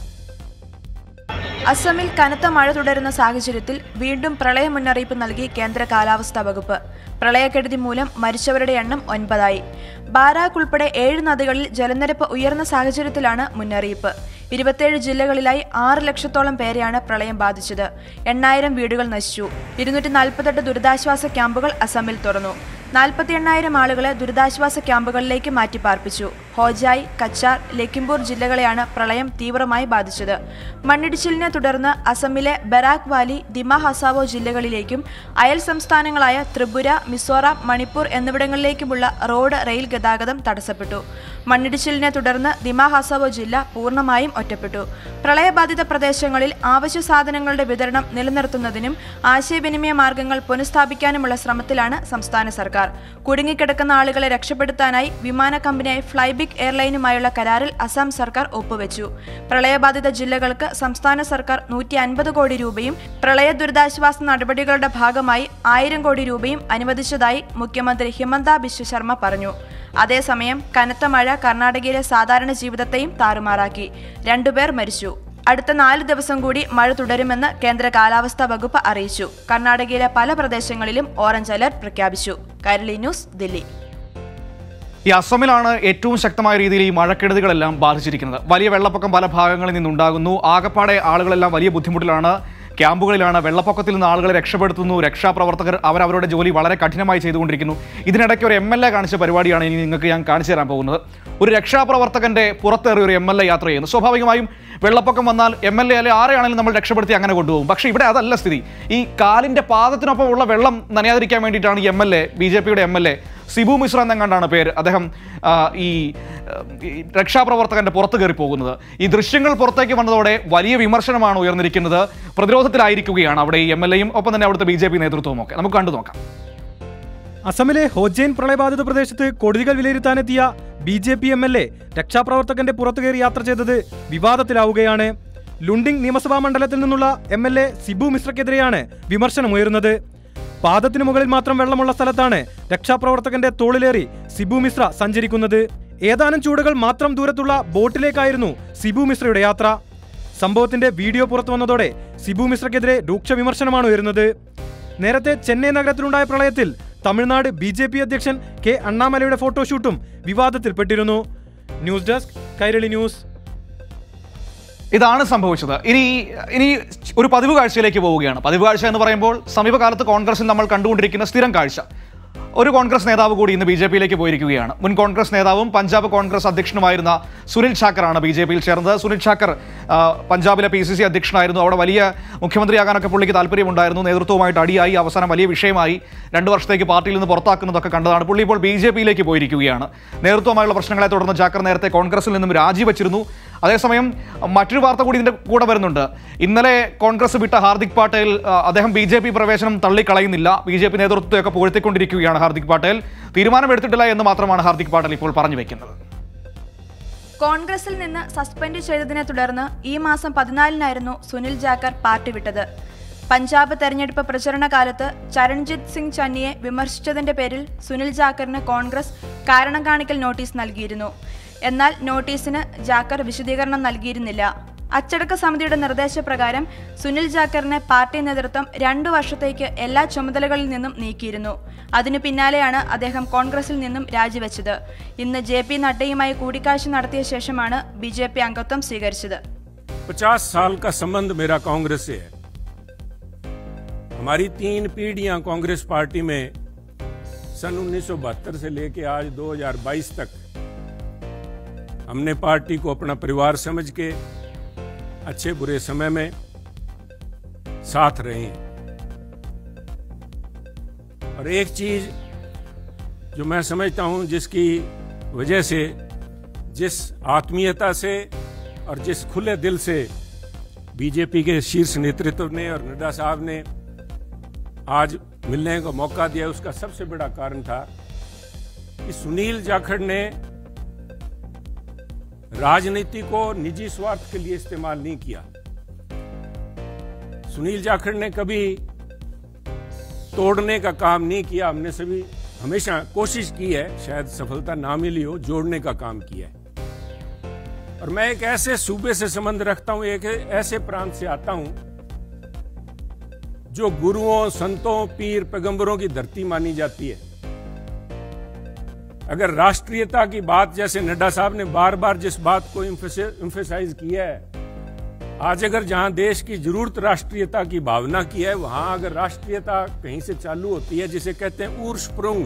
അസമിൽ കനത്ത മഴ തുടരുന്ന സാഹചര്യത്തിൽ വീണ്ടും പ്രളയ മുന്നറിയിപ്പ് നൽകി കേന്ദ്ര കാലാവസ്ഥാ വകുപ്പ് പ്രളയക്കെടുതി മൂലം മരിച്ചവരുടെ എണ്ണം ഒൻപതായി ബാരാക്ക് ഉൾപ്പെടെ ഏഴ് നദികളിൽ ജലനിരപ്പ് ഉയർന്ന സാഹചര്യത്തിലാണ് മുന്നറിയിപ്പ് ഇരുപത്തിയേഴ് ജില്ലകളിലായി ആറ് ലക്ഷത്തോളം പേരെയാണ് പ്രളയം ബാധിച്ചത് എണ്ണായിരം വീടുകൾ നശിച്ചു ഇരുന്നൂറ്റി നാൽപ്പത്തെട്ട് ദുരിതാശ്വാസ ക്യാമ്പുകൾ അസമിൽ തുറന്നു നാൽപ്പത്തി എണ്ണായിരം ആളുകളെ ദുരിതാശ്വാസ ക്യാമ്പുകളിലേക്ക് മാറ്റിപ്പാർപ്പിച്ചു ഹോജായ് കച്ചാർ ലഖിംപൂർ ജില്ലകളെയാണ് പ്രളയം തീവ്രമായി ബാധിച്ചത് മണ്ണിടിച്ചിലിനെ തുടർന്ന് അസമിലെ ബരാക് വാലി ദിമ ഹസാവോ ജില്ലകളിലേക്കും അയൽ സംസ്ഥാനങ്ങളായ ത്രിപുര മിസോറാം മണിപ്പൂർ എന്നിവിടങ്ങളിലേക്കുമുള്ള റോഡ് റെയിൽ ഗതാഗതം തടസ്സപ്പെട്ടു മണ്ണിടിച്ചിലിനെ തുടർന്ന് ദിമ ഹസാവോ ജില്ല പൂർണ്ണമായും ഒറ്റപ്പെട്ടു പ്രളയബാധിത പ്രദേശങ്ങളിൽ അവശ്യ സാധനങ്ങളുടെ വിതരണം നിലനിർത്തുന്നതിനും ആശയവിനിമയ മാർഗങ്ങൾ പുനഃസ്ഥാപിക്കാനുമുള്ള ശ്രമത്തിലാണ് സംസ്ഥാന സർക്കാർ കുടുങ്ങിക്കിടക്കുന്ന ആളുകളെ രക്ഷപ്പെടുത്താനായി വിമാന കമ്പനിയായ ഫ്ലൈബിക് എയർലൈനുമായുള്ള കരാറിൽ അസം സർക്കാർ ഒപ്പുവെച്ചു പ്രളയബാധിത ജില്ലകൾക്ക് സംസ്ഥാന സർക്കാർ നൂറ്റി അൻപത് കോടി രൂപയും പ്രളയ ദുരിതാശ്വാസ നടപടികളുടെ ഭാഗമായി ആയിരം കോടി രൂപയും അനുവദിച്ചതായി മുഖ്യമന്ത്രി ഹിമന്ത ബിശ്വ ശർമ്മ പറഞ്ഞു അതേസമയം കനത്ത മഴ കർണാടകയിലെ സാധാരണ ജീവിതത്തെയും താറുമാറാക്കി രണ്ടുപേർ മരിച്ചു അടുത്ത നാല് ദിവസം കൂടി മഴ തുടരുമെന്ന് കേന്ദ്ര കാലാവസ്ഥാ വകുപ്പ് അറിയിച്ചു കർണാടകയിലെ പല പ്രദേശങ്ങളിലും ഓറഞ്ച് അലർട്ട് പ്രഖ്യാപിച്ചു കൈരളി ന്യൂസ് ദില്ലി ഈ അസമിലാണ് ഏറ്റവും ശക്തമായ രീതിയിൽ ഈ മഴക്കെടുതികളെല്ലാം ബാധിച്ചിരിക്കുന്നത് വലിയ വെള്ളപ്പൊക്കം പല ഭാഗങ്ങളിൽ നിന്നുണ്ടാകുന്നു ആകപ്പാടെ ആളുകളെല്ലാം വലിയ ബുദ്ധിമുട്ടിലാണ് ക്യാമ്പുകളിലാണ് വെള്ളപ്പൊക്കത്തിൽ നിന്ന് ആളുകളെ രക്ഷപ്പെടുത്തുന്നു രക്ഷാപ്രവർത്തകർ അവരവരുടെ ജോലി വളരെ കഠിനമായി ചെയ്തുകൊണ്ടിരിക്കുന്നു ഇതിനിടയ്ക്ക് ഒരു എം എൽ എ കാണിച്ച പരിപാടിയാണ് ഇനി നിങ്ങൾക്ക് ഞാൻ കാണിച്ചു തരാൻ പോകുന്നത് ഒരു രക്ഷാപ്രവർത്തകന്റെ പുറത്തേറി ഒരു എം എൽ എ യാത്ര ചെയ്യുന്നു സ്വാഭാവികമായും വെള്ളപ്പൊക്കം വന്നാൽ എം എൽ എ അല്ലെ ആരെയാണെങ്കിലും നമ്മൾ രക്ഷപ്പെടുത്തി അങ്ങനെ കൊണ്ടുപോകും പക്ഷേ ഇവിടെ അതല്ല സ്ഥിതി ഈ കാലിന്റെ പാദത്തിനൊപ്പം ഉള്ള വെള്ളം നനയാതിരിക്കാൻ വേണ്ടിയിട്ടാണ് ഈ M L A B J പിയുടെ M L A Sibu Mishra എന്നെങ്ങാണ്ടാണ് പേര് അദ്ദേഹം ആ, ഈ ആ, ഈ രക്ഷാപ്രവർത്തകന്റെ പുറത്ത് കയറി പോകുന്നത് ഈ ദൃശ്യങ്ങൾ പുറത്തേക്ക് വന്നതോടെ വലിയ വിമർശനമാണ് ഉയർന്നിരിക്കുന്നത് പ്രതിരോധത്തിലായിരിക്കുകയാണ് അവിടെ ഈ എം എൽ എയും ഒപ്പം തന്നെ അവിടുത്തെ ബി ജെ പി നേതൃത്വവും ഒക്കെ നമുക്ക് കണ്ടു നോക്കാം അസമിലെ ഹോജൈൻ പ്രളയബാധിത പ്രദേശത്ത് കൊടുതികൾ വിലയിരുത്താനെത്തിയ B J P M L A രക്ഷാപ്രവർത്തകന്റെ പുറത്തു കയറി യാത്ര ചെയ്തത് വിവാദത്തിലാവുകയാണ് ലുണ്ടിംഗ് നിയമസഭാ മണ്ഡലത്തിൽ നിന്നുള്ള എം എൽ എ സിബു മിശ്രക്കെതിരെയാണ് വിമർശനമുയരുന്നത് പാദത്തിനു മുകളിൽ മാത്രം വെള്ളമുള്ള സ്ഥലത്താണ് രക്ഷാപ്രവർത്തകന്റെ തോളിലേറി സിബു മിശ്ര സഞ്ചരിക്കുന്നത് ഏതാനും ചൂടുകൾ മാത്രം ദൂരത്തുള്ള ബോട്ടിലേക്കായിരുന്നു സിബു മിശ്രയുടെ യാത്ര സംഭവത്തിന്റെ വീഡിയോ പുറത്തു വന്നതോടെ സിബു മിശ്രക്കെതിരെ രൂക്ഷ വിമർശനമാണ് ഉയരുന്നത് നേരത്തെ ചെന്നൈ നഗരത്തിലുണ്ടായ പ്രളയത്തിൽ തമിഴ്നാട് ബി ജെ പി അധ്യക്ഷൻ കെ അണ്ണാമലയുടെ ഫോട്ടോഷൂട്ടും വിവാദത്തിൽപ്പെട്ടിരുന്നു ന്യൂസ് ഡെസ്ക് കൈരളി ന്യൂസ് ഇതാണ് സംഭവിച്ചത് ഇനി ഇനി ഒരു പതിവ് കാഴ്ചയിലേക്ക് പോവുകയാണ് പതിവ് കാഴ്ച എന്ന് പറയുമ്പോൾ സമീപകാലത്ത് കോൺഗ്രസിൽ നമ്മൾ കണ്ടുകൊണ്ടിരിക്കുന്ന സ്ഥിരം കാഴ്ച ഒരു കോൺഗ്രസ് നേതാവ് കൂടി ഇന്ന് ബി ജെ പിയിലേക്ക് പോയിരിക്കുകയാണ് മുൻ കോൺഗ്രസ് നേതാവും പഞ്ചാബ് കോൺഗ്രസ് അധ്യക്ഷനുമായിരുന്ന സുനിൽ ഛാക്കറാണ് ബി ജെ പിയിൽ ചേർന്നത് സുനിൽ ഛാക്കർ ആ, പഞ്ചാബിലെ പി സി സി അധ്യക്ഷനായിരുന്നു അവിടെ വലിയ മുഖ്യമന്ത്രിയാകാനൊക്കെ പുള്ളിക്ക് താല്പര്യമുണ്ടായിരുന്നു നേതൃത്വവുമായിട്ട് അടിയായി അവസാനം വലിയ വിഷയമായി രണ്ട് വർഷത്തേക്ക് പാർട്ടിയിൽ നിന്ന് പുറത്താക്കുന്നതൊക്കെ കണ്ടതാണ് പുള്ളി ഇപ്പോൾ ബി ജെ പിയിലേക്ക് പോയിരിക്കുകയാണ് നേതൃത്വമായുള്ള പ്രശ്നങ്ങളെ തുടർന്ന് ഛാക്കർ നേരത്തെ കോൺഗ്രസിൽ നിന്നും രാജിവെച്ചിരുന്നു അതേസമയം മറ്റൊരു വാർത്ത കൂടി ഇതിന്റെ കൂടെ വരുന്നുണ്ട് ഇന്നലെ കോൺഗ്രസ് വിട്ട ഹാർദിക് പാട്ടേൽ ആ, അദ്ദേഹം ബി ജെ പി പ്രവേശനം തള്ളിക്കളയുന്നില്ല ബി ജെ പി നേതൃത്വത്തെയൊക്കെ പുകഴ്ത്തിക്കൊണ്ടിരിക്കുകയാണ് ഹാർദിക് പാട്ടേൽ തീരുമാനമെടുത്തിട്ടില്ല എന്ന് മാത്രമാണ് ഹാർദിക് പാട്ടേൽ ഇപ്പോൾ പറഞ്ഞു വെക്കുന്നത് കോൺഗ്രസിൽ നിന്ന് സസ്പെൻഡ് ചെയ്തതിനെ തുടർന്ന് ഈ മാസം പതിനാലിനായിരുന്നു സുനിൽ ജാക്കർ പാർട്ടി വിട്ടത് പഞ്ചാബ് തെരഞ്ഞെടുപ്പ് പ്രചരണ കാലത്ത് ചരൺജിത് സിംഗ് ചന്നിയെ വിമർശിച്ചതിന്റെ പേരിൽ സുനിൽ ജാക്കറിന് കോൺഗ്രസ് കാരണം കാണിക്കൽ നോട്ടീസ് നൽകിയിരുന്നു എന്നാൽ നോട്ടീസിന് ജാക്കർ വിശദീകരണം നൽകിയിരുന്നില്ല അച്ചടക്ക സമിതിയുടെ നിർദ്ദേശപ്രകാരം സുനിൽ ജാക്കറിനെ പാർട്ടി നേതൃത്വം രണ്ടു വർഷത്തേക്ക് എല്ലാ ചുമതലകളിൽ നിന്നും നീക്കിയിരുന്നു അതിനു പിന്നാലെയാണ് അദ്ദേഹം കോൺഗ്രസിൽ നിന്നും രാജിവെച്ചത് ഇന്ന് ജെ പി നഡ്ഡയുമായി കൂടിക്കാഴ്ച നടത്തിയ ശേഷമാണ് ബി ജെ പി അംഗത്വം സ്വീകരിച്ചത് पचास साल का संबंध मेरा कांग्रेस से है हमारी तीन पीढ़ियां कांग्रेस पार्टी में सन 1972 से लेके आज 2022 तक हमने पार्टी को अपना परिवार समझ के अच्छे बुरे समय में साथ रहे हैं और एक चीज जो मैं समझता हूं जिसकी वजह से जिस आत्मीयता से और जिस खुले दिल से बीजेपी के शीर्ष नेतृत्व ने और नड्डा साहब ने आज मिलने का मौका दिया उसका सबसे बड़ा कारण था कि सुनील जाखड़ ने राजनीति को निजी स्वार्थ के लिए इस्तेमाल नहीं किया सुनील जाखड़ ने कभी तोड़ने का काम नहीं किया हमने सभी हमेशा कोशिश की है शायद सफलता ना मिली हो जोड़ने का काम किया है और मैं एक ऐसे सूबे से संबंध रखता हूं एक ऐसे प्रांत से आता हूं जो गुरुओं संतों पीर पैगंबरों की धरती मानी जाती है अगर राष्ट्रीयता की बात जैसे नड्डा साहब ने बार बार जिस बात को इम्फेसाइज किया है आज अगर जहां देश की जरूरत राष्ट्रीयता की भावना की है वहां अगर राष्ट्रीयता कहीं से चालू होती है जिसे कहते हैं ऊर्सप्रुंग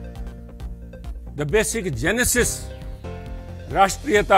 द बेसिक जेनेसिस राष्ट्रीयता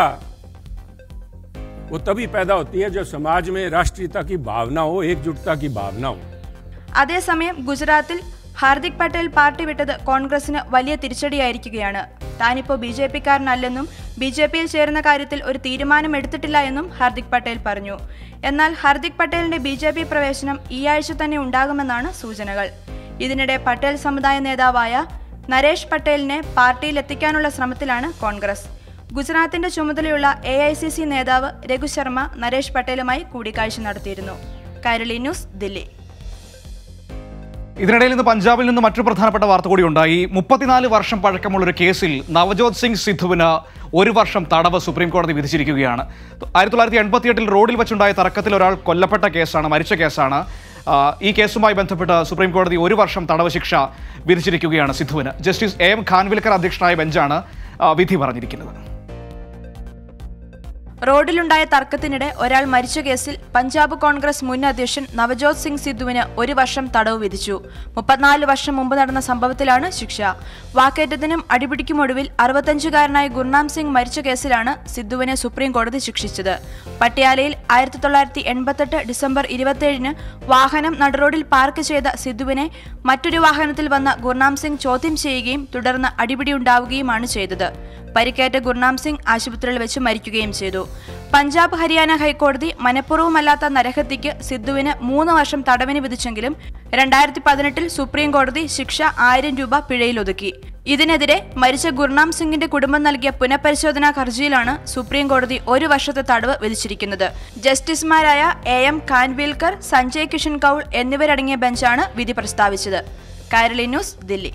वो तभी पैदा होती है जब समाज में राष्ट्रीयता की भावना हो एकजुटता की भावना हो അതേസമയം ഗുജറാത്തിൽ ഹാർദിക് പട്ടേൽ പാർട്ടി വിട്ടത് കോൺഗ്രസിന് വലിയ തിരിച്ചടിയായിരിക്കുകയാണ് താനിപ്പോൾ ബി ജെ പിക്കാരനല്ലെന്നും ബി ജെ പിയിൽ ചേരുന്ന കാര്യത്തിൽ ഒരു തീരുമാനം എടുത്തിട്ടില്ല എന്നും ഹാർദിക് പട്ടേൽ പറഞ്ഞു എന്നാൽ ഹാർദിക് പട്ടേലിന്റെ ബി ജെ പി പ്രവേശനം ഈ ആഴ്ച തന്നെ ഉണ്ടാകുമെന്നാണ് സൂചനകൾ ഇതിനിടെ പട്ടേൽ സമുദായ നേതാവായ നരേഷ് പട്ടേലിനെ പാർട്ടിയിൽ എത്തിക്കാനുള്ള ശ്രമത്തിലാണ് കോൺഗ്രസ് ഗുജറാത്തിന്റെ ചുമതലയുള്ള എ ഐ സി സി നേതാവ് രഘു ശർമ്മ നരേഷ് പട്ടേലുമായി കൂടിക്കാഴ്ച നടത്തിയിരുന്നു കൈരളി ന്യൂസ് ദില്ലി ഇതിനിടയിൽ ഇന്ന് പഞ്ചാബിൽ നിന്ന് മറ്റൊരു പ്രധാനപ്പെട്ട വാർത്ത കൂടി ഉണ്ടായി മുപ്പത്തിനാല് വർഷം പഴക്കമുള്ള ഒരു കേസിൽ നവജോത് സിംഗ് സിദ്ധുവിന് ഒരു വർഷം തടവ് സുപ്രീം കോടതി വിധിച്ചിരിക്കുകയാണ് ആയിരത്തി തൊള്ളായിരത്തി എൺപത്തിയെട്ടിൽ റോഡിൽ വെച്ചുണ്ടായ തർക്കത്തിൽ ഒരാൾ കൊല്ലപ്പെട്ട കേസാണ് മരിച്ച കേസാണ് ആ, ഈ കേസുമായി ബന്ധപ്പെട്ട് സുപ്രീം കോടതി ഒരു വർഷം തടവ് ശിക്ഷ വിധിച്ചിരിക്കുകയാണ് സിദ്ധുവിന് ജസ്റ്റിസ് എ എം ഖാൻവിൽക്കർ അധ്യക്ഷനായ ബെഞ്ചാണ് ആ, വിധി പറഞ്ഞിരിക്കുന്നത് റോഡിലുണ്ടായ തർക്കത്തിനിടെ ഒരാൾ മരിച്ച കേസിൽ പഞ്ചാബ് കോൺഗ്രസ് മുൻ അധ്യക്ഷൻ നവജോത് സിംഗ് സിദ്ധുവിന് ഒരു വർഷം തടവ് വിധിച്ചു മുപ്പത്തിനാല് വർഷം മുമ്പ് നടന്ന സംഭവത്തിലാണ് ശിക്ഷ വാക്കേറ്റത്തിനും അടിപിടിക്കും ഒടുവിൽ അറുപത്തഞ്ചുകാരനായ ഗുർനാം സിംഗ് മരിച്ച കേസിലാണ് സിദ്ധുവിനെ സുപ്രീം കോടതി ശിക്ഷിച്ചത് പട്യാലയിൽ ആയിരത്തി തൊള്ളായിരത്തി എൺപത്തെട്ട് ഡിസംബർ ഇരുപത്തിയേഴിന് വാഹനം നടുറോഡിൽ പാർക്ക് ചെയ്ത സിദ്ധുവിനെ മറ്റൊരു വാഹനത്തിൽ വന്ന ഗുർനാം സിംഗ് ചോദ്യം ചെയ്യുകയും തുടർന്ന് അടിപിടിയുണ്ടാവുകയുമാണ് ചെയ്തത് പരിക്കേറ്റ ഗുർനാം സിംഗ് ആശുപത്രിയിൽ വെച്ച് മരിക്കുകയും ചെയ്തു പഞ്ചാബ് ഹരിയാന ഹൈക്കോടതി മനഃപൂർവ്വമല്ലാത്ത നരഹത്യക്ക് സിദ്ധുവിന് മൂന്ന് വർഷം തടവിന് വിധിച്ചെങ്കിലും രണ്ടായിരത്തി പതിനെട്ടിൽ സുപ്രീം കോടതി ശിക്ഷ ആയിരം രൂപ പിഴയിലൊതുക്കി ഇതിനെതിരെ മരിച്ച ഗുർനാം സിംഗിന്റെ കുടുംബം നൽകിയ പുനഃപരിശോധനാ ഹർജിയിലാണ് സുപ്രീം കോടതി ഒരു വർഷത്തെ തടവ് വിധിച്ചിരിക്കുന്നത് ജസ്റ്റിസുമാരായ എ എം ഖാൻവിൽക്കർ സഞ്ജയ് കിഷൻ കൌൾ എന്നിവരടങ്ങിയ ബെഞ്ചാണ് വിധി പ്രസ്താവിച്ചത് കൈരളി ന്യൂസ് ദില്ലി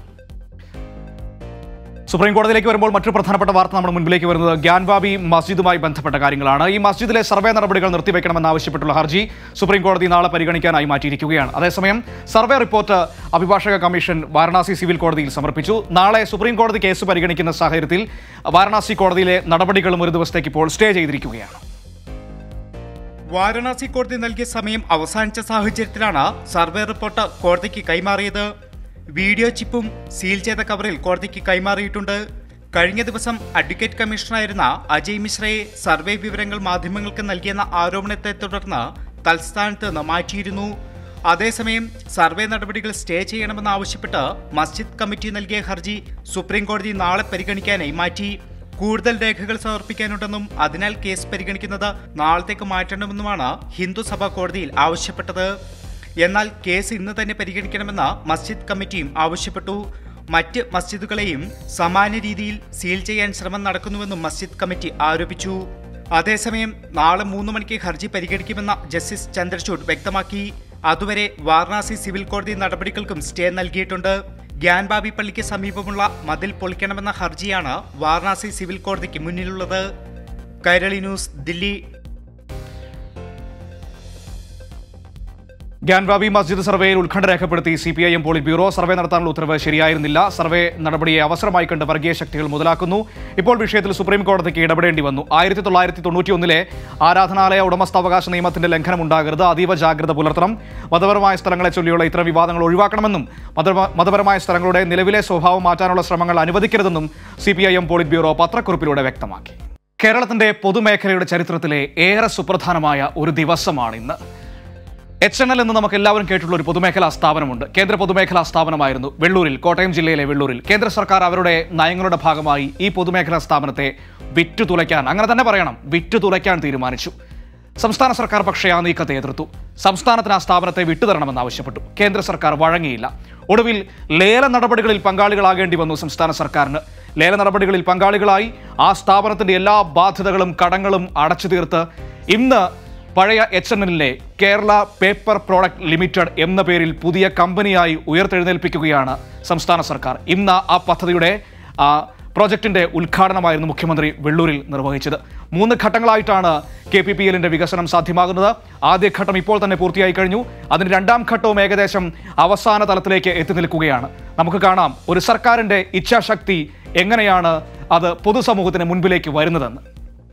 സുപ്രീം കോടതിയിലേക്ക് വരുമ്പോൾ മറ്റൊരു പ്രധാനപ്പെട്ട വാർത്ത നമ്മുടെ മുൻപിലേക്ക് വരുന്നത് ഗ്യാൻവാബി മസ്ജിദുമായി ബന്ധപ്പെട്ട കാര്യങ്ങളാണ് ഈ മസ്ജിദിലെ സർവേ നടപടികൾ നിർത്തിവെക്കണമെന്നാവശ്യപ്പെട്ടുള്ള ഹർജി സുപ്രീം കോടതി നാളെ പരിഗണിക്കാനായി മാറ്റിയിരിക്കുകയാണ് അതേസമയം സർവേ റിപ്പോർട്ട് അഭിഭാഷക കമ്മീഷൻ വാരണാസി സിവിൽ കോടതിയിൽ സമർപ്പിച്ചു നാളെ സുപ്രീം കോടതി കേസ് പരിഗണിക്കുന്ന സാഹചര്യത്തിൽ വാരണാസി കോടതിയിലെ നടപടികളും ഒരു ദിവസത്തേക്ക് ഇപ്പോൾ സ്റ്റേ ചെയ്തിരിക്കുകയാണ് വാരണാസി കോടതി നൽകിയ സമയം അവസാനിച്ച സാഹചര്യത്തിലാണ് സർവേ റിപ്പോർട്ട് കോടതിക്ക് കൈമാറിയത് വീഡിയോ ചിപ്പും സീൽ ചെയ്ത കവറിൽ കോടതിക്ക് കൈമാറിയിട്ടുണ്ട് കഴിഞ്ഞ ദിവസം അഡ്വക്കേറ്റ് കമ്മീഷണറായിരുന്ന അജയ് മിശ്രയെ സർവേ വിവരങ്ങൾ മാധ്യമങ്ങൾക്ക് നൽകിയെന്ന ആരോപണത്തെ തുടർന്ന് തൽസ്ഥാനത്ത് നിന്ന് മാറ്റിയിരുന്നു അതേസമയം സർവേ നടപടികൾ സ്റ്റേ ചെയ്യണമെന്നാവശ്യപ്പെട്ട് മസ്ജിദ് കമ്മിറ്റി നൽകിയ ഹർജി സുപ്രീം കോടതി നാളെ പരിഗണിക്കാനായി മാറ്റി കൂടുതൽ രേഖകൾ സമർപ്പിക്കാനുണ്ടെന്നും അതിനാൽ കേസ് പരിഗണിക്കുന്നത് നാളത്തേക്ക് മാറ്റണമെന്നുമാണ് ഹിന്ദുസഭ കോടതിയിൽ ആവശ്യപ്പെട്ടത് എന്നാൽ കേസ് ഇന്ന് തന്നെ പരിഗണിക്കണമെന്ന് മസ്ജിദ് കമ്മിറ്റിയും ആവശ്യപ്പെട്ടു മറ്റ് മസ്ജിദുകളെയും സമാന രീതിയിൽ സീൽ ചെയ്യാൻ ശ്രമം നടക്കുന്നുവെന്നും മസ്ജിദ് കമ്മിറ്റി ആരോപിച്ചു അതേസമയം നാളെ മൂന്ന് മണിക്ക് ഹർജി പരിഗണിക്കുമെന്ന ജസ്റ്റിസ് ചന്ദ്രചൂഡ് വ്യക്തമാക്കി അതുവരെ വാരണാസി സിവിൽ കോടതി നടപടികൾക്കും സ്റ്റേ നൽകിയിട്ടുണ്ട് ഗ്യാൻബാബി പള്ളിക്ക് സമീപമുള്ള മതിൽ പൊളിക്കണമെന്ന ഹർജിയാണ് വാരണാസി സിവിൽ കോടതിക്ക് മുന്നിലുള്ളത് കൈരളി ന്യൂസ് ദില്ലി ഗ്യാൻവാബി മസ്ജിദ് സർവേയിൽ ഉത്കണ്ഠ രേഖപ്പെടുത്തി C P I M polit bureau survey നടത്താനുള്ള ഉത്തരവ് ശരിയായിരുന്നില്ല സർവേ നടപടിയെ അവസരമായി കണ്ട് വർഗീയ ശക്തികൾ മുതലാക്കുന്നു ഇപ്പോൾ വിഷയത്തിൽ സുപ്രീം കോടതിക്ക് ഇടപെടേണ്ടി വന്നു ആയിരത്തി തൊള്ളായിരത്തി തൊണ്ണൂറ്റി ഒന്നിലെ ആരാധനാലയ ഉടമസ്ഥാവകാശ നിയമത്തിന്റെ ലംഘനം ഉണ്ടാകരുത് അതീവ ജാഗ്രത പുലർത്തണം മതപരമായ സ്ഥലങ്ങളെ ചൊല്ലിയുള്ള ഇത്തരം വിവാദങ്ങൾ ഒഴിവാക്കണമെന്നും മതപ- മതപരമായ സ്ഥലങ്ങളുടെ നിലവിലെ സ്വഭാവം മാറ്റാനുള്ള ശ്രമങ്ങൾ അനുവദിക്കരുതെന്നും C P I M polit bureau പത്രക്കുറിപ്പിലൂടെ വ്യക്തമാക്കി കേരളത്തിന്റെ പൊതുമേഖലയുടെ ചരിത്രത്തിലെ ഏറെ സുപ്രധാനമായ ഒരു ദിവസമാണ് ഇന്ന് എച്ച് എൻ എൽ എന്ന് നമുക്ക് എല്ലാവരും കേട്ടിട്ടുള്ള ഒരു പൊതുമേഖലാ സ്ഥാപനമുണ്ട് കേന്ദ്ര പൊതുമേഖലാ സ്ഥാപനമായിരുന്നു വെള്ളൂരിൽ കോട്ടയം ജില്ലയിലെ വെള്ളൂരിൽ കേന്ദ്ര സർക്കാർ അവരുടെ നയങ്ങളുടെ ഭാഗമായി ഈ പൊതുമേഖലാ സ്ഥാപനത്തെ വിറ്റു തുലയ്ക്കാൻ അങ്ങനെ തന്നെ പറയണം വിറ്റു തുലയ്ക്കാൻ തീരുമാനിച്ചു സംസ്ഥാന സർക്കാർ പക്ഷേ ആ നീക്കത്തെ എതിർത്തു സംസ്ഥാനത്തിന് ആ സ്ഥാപനത്തെ വിട്ടുതരണമെന്ന് ആവശ്യപ്പെട്ടു കേന്ദ്ര സർക്കാർ വഴങ്ങിയില്ല ഒടുവിൽ ലേല നടപടികളിൽ പങ്കാളികളാകേണ്ടി വന്നു സംസ്ഥാന സർക്കാരിന് ലേല നടപടികളിൽ പങ്കാളികളായി ആ സ്ഥാപനത്തിന്റെ എല്ലാ ബാധ്യതകളും കടങ്ങളും അടച്ചു തീർത്ത് ഇന്ന് പഴയ എച്ച് എൻ എല്ലിനെ കേരള പേപ്പർ പ്രോഡക്റ്റ് ലിമിറ്റഡ് എന്ന പേരിൽ പുതിയ കമ്പനിയായി ഉയർത്തെഴുന്നേൽപ്പിക്കുകയാണ് സംസ്ഥാന സർക്കാർ ഇന്ന് ആ പദ്ധതിയുടെ ആ പ്രോജക്റ്റിന്റെ ഉദ്ഘാടനമായിരുന്നു മുഖ്യമന്ത്രി വെള്ളൂരിൽ നിർവഹിച്ചത് മൂന്ന് ഘട്ടങ്ങളായിട്ടാണ് കെ പി പി എല്ലിന്റെ വികസനം സാധ്യമാകുന്നത് ആദ്യഘട്ടം ഇപ്പോൾ തന്നെ പൂർത്തിയായി കഴിഞ്ഞു അതിന് രണ്ടാം ഘട്ടവും ഏകദേശം അവസാന തലത്തിലേക്ക് എത്തി നിൽക്കുകയാണ് നമുക്ക് കാണാം ഒരു സർക്കാരിന്റെ ഇച്ഛാശക്തി എങ്ങനെയാണ് അത് പൊതുസമൂഹത്തിന് മുൻപിലേക്ക് വരുന്നതെന്ന്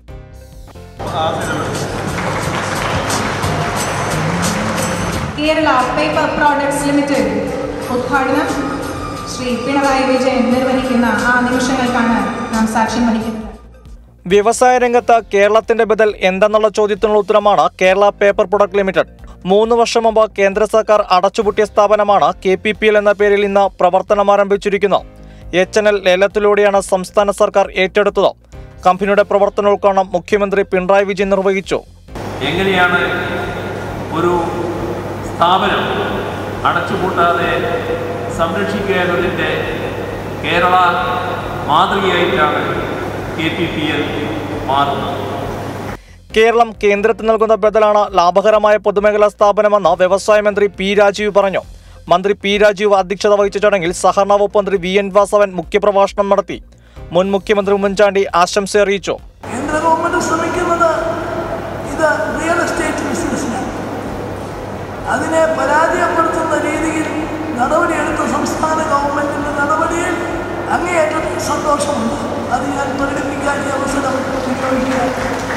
കേരള പേപ്പർ പ്രോഡക്ട്സ് ലിമിറ്റഡ് ഉദ്ഘാടനം ശ്രീ പിണറായി വിജയൻ നിർവഹിക്കുന്ന ആ നിമിഷങ്ങൾക്കാണ് നാം സാക്ഷ്യം വഹിക്കുന്നത് വ്യവസായ രംഗത്ത് കേരളത്തിന്റെ ബദൽ എന്തെന്നുള്ള ചോദ്യത്തിനുള്ള ഉത്തരമാണ് കേരള പേപ്പർ പ്രൊഡക്റ്റ് ലിമിറ്റഡ് മൂന്ന് വർഷം മുമ്പ് കേന്ദ്ര സർക്കാർ അടച്ചുപൂട്ടിയ സ്ഥാപനമാണ് കെ പി പി എൽ എന്ന പേരിൽ ഇന്ന് പ്രവർത്തനം ആരംഭിച്ചിരിക്കുന്നത് എച്ച് എൻ എൽ ലേലത്തിലൂടെയാണ് സംസ്ഥാന സർക്കാർ ഏറ്റെടുത്തത് കമ്പനിയുടെ പ്രവർത്തനോദ്ഘാടനം മുഖ്യമന്ത്രി പിണറായി വിജയൻ നിർവഹിച്ചു എങ്ങനെയാണ് ഒരു സ്ഥാപനം അടച്ചുപൂട്ടാതെ സംരക്ഷിക്കുക എന്നതിൻ്റെ കേരള മാതൃകയായിട്ടാണ് കെ പി പി എൽ മാറുന്നത് കേരളം കേന്ദ്രത്തിന് നൽകുന്ന ബദലാണ് ലാഭകരമായ പൊതുമേഖലാ സ്ഥാപനമെന്ന് വ്യവസായ മന്ത്രി പി രാജീവ് പറഞ്ഞു മന്ത്രി പി രാജീവ് അധ്യക്ഷത വഹിച്ച ചടങ്ങിൽ സഹകരണ വകുപ്പ് മന്ത്രി വി എൻ വാസവൻ മുഖ്യപ്രഭാഷണം നടത്തി മുൻ മുഖ്യമന്ത്രി ഉമ്മൻചാണ്ടി ആശംസ അറിയിച്ചു കേന്ദ്ര ഗവൺമെന്റ് ശ്രമിക്കുന്നത് ഇത് റിയൽ എസ്റ്റേറ്റ് ബിസിനസ്സിനാണ് അതിനെ പരാജയപ്പെടുത്തുന്ന രീതിയിൽ നടപടിയെടുത്ത സംസ്ഥാന ഗവൺമെന്റിന്റെ നടപടിയിൽ അങ്ങേയറ്റം സന്തോഷമുണ്ട് അത് ഞാൻ പ്രകടിപ്പിക്കാൻ ഈ അവസരം വിനിയോഗിക്കുകയാണ്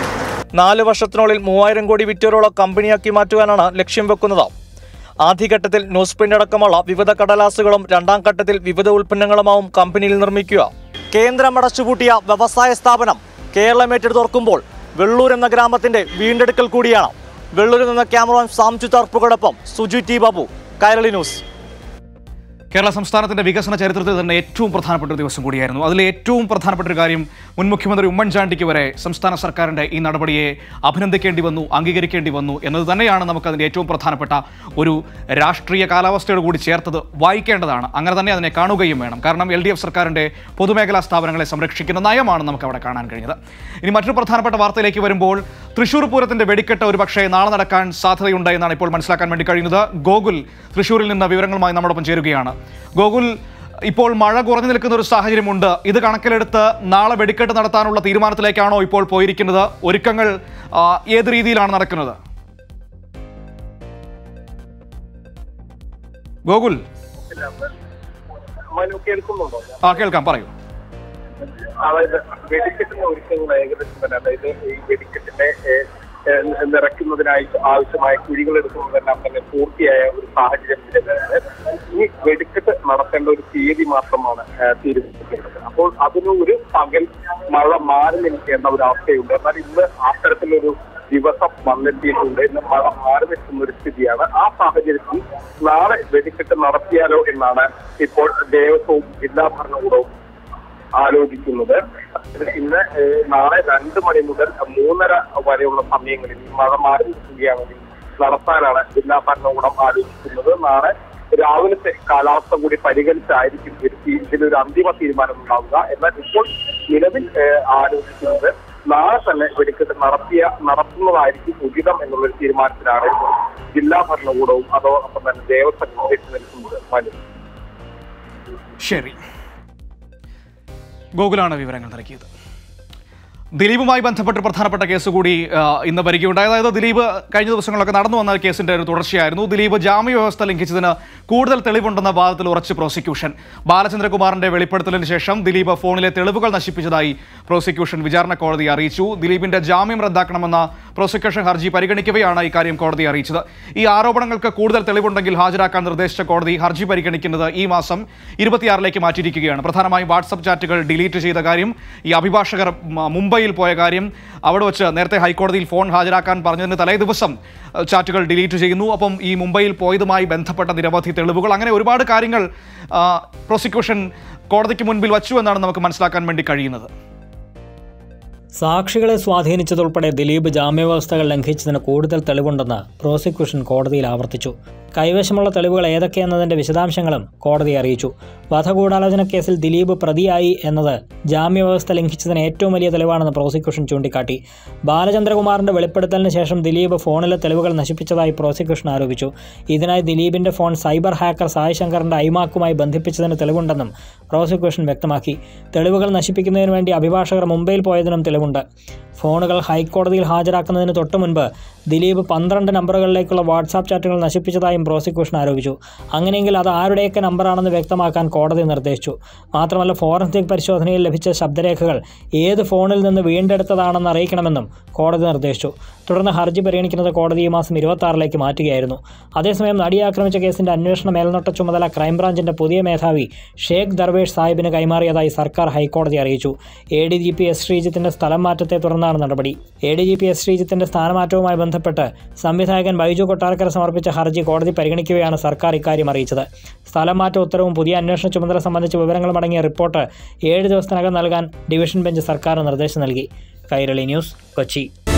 നാല് വർഷത്തിനുള്ളിൽ മൂവായിരം കോടി വിറ്റോരുള്ള കമ്പനിയാക്കി മാറ്റുവാനാണ് ലക്ഷ്യം വെക്കുന്നത് ആദ്യഘട്ടത്തിൽ ന്യൂസ് പ്രിന്റ് അടക്കമുള്ള വിവിധ കടലാസുകളും രണ്ടാം ഘട്ടത്തിൽ വിവിധ ഉൽപ്പന്നങ്ങളുമാവും കമ്പനിയിൽ നിർമ്മിക്കുക കേന്ദ്രം അടച്ചുപൂട്ടിയ വ്യവസായ സ്ഥാപനം കേരളം ഏറ്റെടുത്തോർക്കുമ്പോൾ വെള്ളൂർ എന്ന ഗ്രാമത്തിന്റെ വീണ്ടെടുക്കൽ കൂടിയാണ് വെള്ളൂരിൽ നിന്ന് ക്യാമറമാൻ സാംജു തർപ്പുകോടൊപ്പം സുജി ടി ബാബു കൈരളി ന്യൂസ് കേരള സംസ്ഥാനത്തിന്റെ വികസന ചരിത്രത്തിൽ തന്നെ ഏറ്റവും പ്രധാനപ്പെട്ട ഒരു ദിവസം കൂടിയായിരുന്നു അതിൽ ഏറ്റവും പ്രധാനപ്പെട്ട ഒരു കാര്യം മുൻ മുഖ്യമന്ത്രി ഉമ്മൻചാണ്ടിക്ക് വരെ സംസ്ഥാന സർക്കാരിന്റെ ഈ നടപടിയെ അഭിനന്ദിക്കേണ്ടി വന്നു അംഗീകരിക്കേണ്ടി വന്നു എന്നത് തന്നെയാണ് നമുക്ക് അതിന്റെ ഏറ്റവും പ്രധാനപ്പെട്ട ഒരു രാഷ്ട്രീയ കാലാവസ്ഥയോട് കൂടി ചേർത്തത് വായിക്കേണ്ടതാണ് അങ്ങനെ തന്നെ അതിനെ കാണുകയും വേണം കാരണം എൽ ഡി എഫ് സർക്കാരിന്റെ പൊതുമേഖലാ സ്ഥാപനങ്ങളെ സംരക്ഷിക്കുന്ന നയമാണ് നമുക്ക് അവിടെ കാണാൻ കഴിഞ്ഞത് ഇനി മറ്റൊരു പ്രധാനപ്പെട്ട വാർത്തയിലേക്ക് വരുമ്പോൾ തൃശൂർ പൂരത്തിന്റെ വെടിക്കെട്ട് ഒരു പക്ഷേ നാളെ നടക്കാൻ സാധ്യതയുണ്ട് എന്നാണ് ഇപ്പോൾ മനസ്സിലാക്കാൻ വേണ്ടി കഴിയുന്നത് ഗോകുൽ തൃശൂരിൽ നിന്ന് വിവരങ്ങളുമായി നമ്മോടൊപ്പം ചേരുകയാണ് ഗോകുൽ ഇപ്പോൾ മഴ കുറഞ്ഞു നിൽക്കുന്ന ഒരു സാഹചര്യമുണ്ട് ഇത് കണക്കിലെടുത്ത് നാളെ വെടിക്കെട്ട് നടത്താനുള്ള തീരുമാനത്തിലേക്കാണോ ഇപ്പോൾ പോയിരിക്കുന്നത് ഒരുക്കങ്ങൾ ആ, ഏത് രീതിയിലാണ് നടക്കുന്നത് ഗോകുൽ മനു കേൾക്കുന്നുണ്ടോ ആ കേൾക്കാം പറയൂ അതായത് വെടിക്കെട്ടിന്റെ ഒരുക്കങ്ങൾ ഏകദേശം തന്നെ അതായത് ഈ വെടിക്കെട്ടിനെ ഏഹ്, ഏഹ്, നിറയ്ക്കുന്നതിനായി ആവശ്യമായ കുഴികൾ എടുക്കുന്നതെല്ലാം തന്നെ പൂർത്തിയായ ഒരു സാഹചര്യം നിലവിലുണ്ട് ഈ വെടിക്കെട്ട് നടത്തേണ്ട ഒരു തീയതി മാത്രമാണ് ഏഹ്, തീരുമാനിക്കേണ്ടത് അപ്പോൾ അതിന് ഒരു പകൽ മഴ മാറി നിൽക്കേണ്ട ഒരു അവസ്ഥയുണ്ട് എന്നാൽ ഇന്ന് അത്തരത്തിലൊരു ദിവസം വന്നെത്തിയിട്ടുണ്ട് ഇന്ന് മഴ മാറി നിൽക്കുന്ന ഒരു സ്ഥിതിയാണ് ആ സാഹചര്യത്തിൽ നാളെ വെടിക്കെട്ട് നടത്തിയാലോ എന്നാണ് ഇപ്പോൾ ദേവസ്വവും ജില്ലാ ഭരണകൂടവും ആലോചിക്കുന്നത് ഇന്ന് ഏഹ്, നാളെ രണ്ട് മണി മുതൽ മൂന്നര വരെയുള്ള സമയങ്ങളിൽ ഈ മഴ മാറി നിൽക്കുകയാണെങ്കിൽ നടത്താനാണ് ജില്ലാ ഭരണകൂടം ആലോചിക്കുന്നത് നാളെ രാവിലത്തെ കാലാവസ്ഥ കൂടി പരിഗണിച്ചായിരിക്കും ഒരു തീ- ഇതിലൊരു അന്തിമ തീരുമാനം ഉണ്ടാവുക എന്നാൽ ഇപ്പോൾ നിലവിൽ ഏഹ്, ആലോചിക്കുന്നത് നാളെ തന്നെ വെടിക്കെട്ട് നടത്തിയ നടത്തുന്നതായിരിക്കും ഉചിതം എന്നുള്ളൊരു തീരുമാനത്തിലാണ് ഇപ്പോൾ ജില്ലാ ഭരണകൂടവും അതോടൊപ്പം തന്നെ ദേവസ്വം എത്തി നിൽക്കുന്നത് മനു ശരി ഗോകുലാണ് വിവരങ്ങൾ നൽകിയത് ദിലീപുമായി ബന്ധപ്പെട്ട് പ്രധാനപ്പെട്ട കേസ് കൂടി ആ, ഇന്ന് വരികയുണ്ടായി അതായത് ദിലീപ് കഴിഞ്ഞ ദിവസങ്ങളൊക്കെ നടന്നു വന്ന കേസിന്റെ ഒരു തുടർച്ചയായിരുന്നു ദിലീപ് ജാമ്യ വ്യവസ്ഥ ലംഘിച്ചതിന് കൂടുതൽ തെളിവുണ്ടെന്ന വാദത്തിൽ ഉറച്ച് പ്രോസിക്യൂഷൻ ബാലചന്ദ്രകുമാറിന്റെ വെളിപ്പെടുത്തലിന് ശേഷം ദിലീപ് ഫോണിലെ തെളിവുകൾ നശിപ്പിച്ചതായി പ്രോസിക്യൂഷൻ വിചാരണ കോടതിയെ അറിയിച്ചു ദിലീപിന്റെ ജാമ്യം റദ്ദാക്കണമെന്ന പ്രോസിക്യൂഷൻ ഹർജി പരിഗണിക്കവെയാണ് ഇക്കാര്യം കോടതിയെ അറിയിച്ചത് ഈ ആരോപണങ്ങൾക്ക് കൂടുതൽ തെളിവുണ്ടെങ്കിൽ ഹാജരാക്കാൻ നിർദ്ദേശിച്ച കോടതി ഹർജി പരിഗണിക്കുന്നത് ഈ മാസം ഇരുപത്തിയാറിലേക്ക് മാറ്റിയിരിക്കുകയാണ് പ്രധാനമായും വാട്സപ്പ് ചാറ്റുകൾ ഡിലീറ്റ് ചെയ്ത കാര്യം ഈ അഭിഭാഷകർ മ- മുംബൈയിൽ പോയ കാര്യം അവിടെ വെച്ച് നേരത്തെ ഹൈക്കോടതിയിൽ ഫോൺ ഹാജരാക്കാൻ പറഞ്ഞതിന് തലേ ദിവസം അഹ്, ചാറ്റുകൾ ഡിലീറ്റ് ചെയ്യുന്നു ഒപ്പം ഈ മുംബൈയിൽ പോയതുമായി ബന്ധപ്പെട്ട നിരവധി തെളിവുകൾ അങ്ങനെ ഒരുപാട് കാര്യങ്ങൾ ആ, പ്രോസിക്യൂഷൻ കോടതിക്ക് മുൻപിൽ വച്ചു എന്നാണ് നമുക്ക് മനസ്സിലാക്കാൻ വേണ്ടി കഴിയുന്നത് സാക്ഷികളെ സ്വാധീനിച്ചതുൾപ്പെടെ ദിലീപ് ജാമ്യവ്യവസ്ഥകൾ ലംഘിച്ചതിന് കൂടുതൽ തെളിവുണ്ടെന്ന് പ്രോസിക്യൂഷൻ കോടതിയിൽ ആവർത്തിച്ചു കൈവശമുള്ള തെളിവുകൾ ഏതൊക്കെയെന്നതിന്റെ വിശദാംശങ്ങളും കോടതിയെ അറിയിച്ചു വധഗൂഢാലോചന കേസിൽ ദിലീപ് പ്രതിയായി എന്നത് ജാമ്യവ്യവസ്ഥ ലംഘിച്ചതിന് ഏറ്റവും വലിയ തെളിവാണെന്ന് പ്രോസിക്യൂഷൻ ചൂണ്ടിക്കാട്ടി ബാലചന്ദ്രകുമാറിന്റെ വെളിപ്പെടുത്തലിന് ശേഷം ദിലീപ് ഫോണിലെ തെളിവുകൾ നശിപ്പിച്ചതായി പ്രോസിക്യൂഷൻ ആരോപിച്ചു ഇതിനായി ദിലീപിന്റെ ഫോൺ സൈബർ ഹാക്കർ സായ് ശങ്കറിന്റെ ഐമാക്കുമായി ബന്ധിപ്പിച്ചതിന് തെളിവുണ്ടെന്നും പ്രോസിക്യൂഷൻ വ്യക്തമാക്കി തെളിവുകൾ നശിപ്പിക്കുന്നതിന് വേണ്ടി അഭിഭാഷകർ മുംബൈയിൽ പോയതിനും തെളിവുണ്ട് ഫോണുകൾ ഹൈക്കോടതിയിൽ ഹാജരാക്കുന്നതിന് തൊട്ടു മുൻപ് ദിലീപ് പന്ത്രണ്ട് നമ്പറുകളിലേക്കുള്ള വാട്സാപ്പ് ചാറ്റുകൾ നശിപ്പിച്ചതായും പ്രോസിക്യൂഷൻ ആരോപിച്ചു അങ്ങനെയെങ്കിൽ അത് ആരുടെയൊക്കെ നമ്പറാണെന്ന് വ്യക്തമാക്കാൻ കോടതി നിർദ്ദേശിച്ചു മാത്രമല്ല ഫോറൻസിക് പരിശോധനയിൽ ലഭിച്ച ശബ്ദരേഖകൾ ഏത് ഫോണിൽ നിന്ന് വീണ്ടെടുത്തതാണെന്ന് അറിയിക്കണമെന്നും കോടതി നിർദ്ദേശിച്ചു തുടർന്ന് ഹർജി പരിഗണിക്കുന്നത് കോടതി ഈ മാസം ഇരുപത്തി ആറിലേക്ക് മാറ്റുകയായിരുന്നു അതേസമയം നടിയെ ആക്രമിച്ച കേസിന്റെ അന്വേഷണ മേൽനോട്ട ചുമതല ക്രൈംബ്രാഞ്ചിന്റെ പുതിയ മേധാവി ഷേഖ് ദർവേഷ് സാഹിബിന് കൈമാറിയതായി സർക്കാർ ഹൈക്കോടതി അറിയിച്ചു A D G P S ശ്രീജിത്തിന്റെ സ്ഥലം മാറ്റത്തെ തുടർന്നാണ് നടപടി A D G P S ശ്രീജിത്തിന്റെ സ്ഥാനമാറ്റവുമായി ബന്ധപ്പെട്ട് സംവിധായകൻ ബൈജു കൊട്ടാരക്കര സമർപ്പിച്ച ഹർജി കോടതി പരിഗണിക്കുകയാണ് സർക്കാർ ഇക്കാര്യം അറിയിച്ചത് സ്ഥലം മാറ്റ ഉത്തരവും പുതിയ അന്വേഷണ ചുമതല സംബന്ധിച്ച വിവരങ്ങളും അടങ്ങിയ റിപ്പോർട്ട് ഏഴ് ദിവസത്തിനകം നൽകാൻ ഡിവിഷൻ ബെഞ്ച് സർക്കാരിന് നിർദ്ദേശം നൽകി കൈരളി ന്യൂസ് കൊച്ചി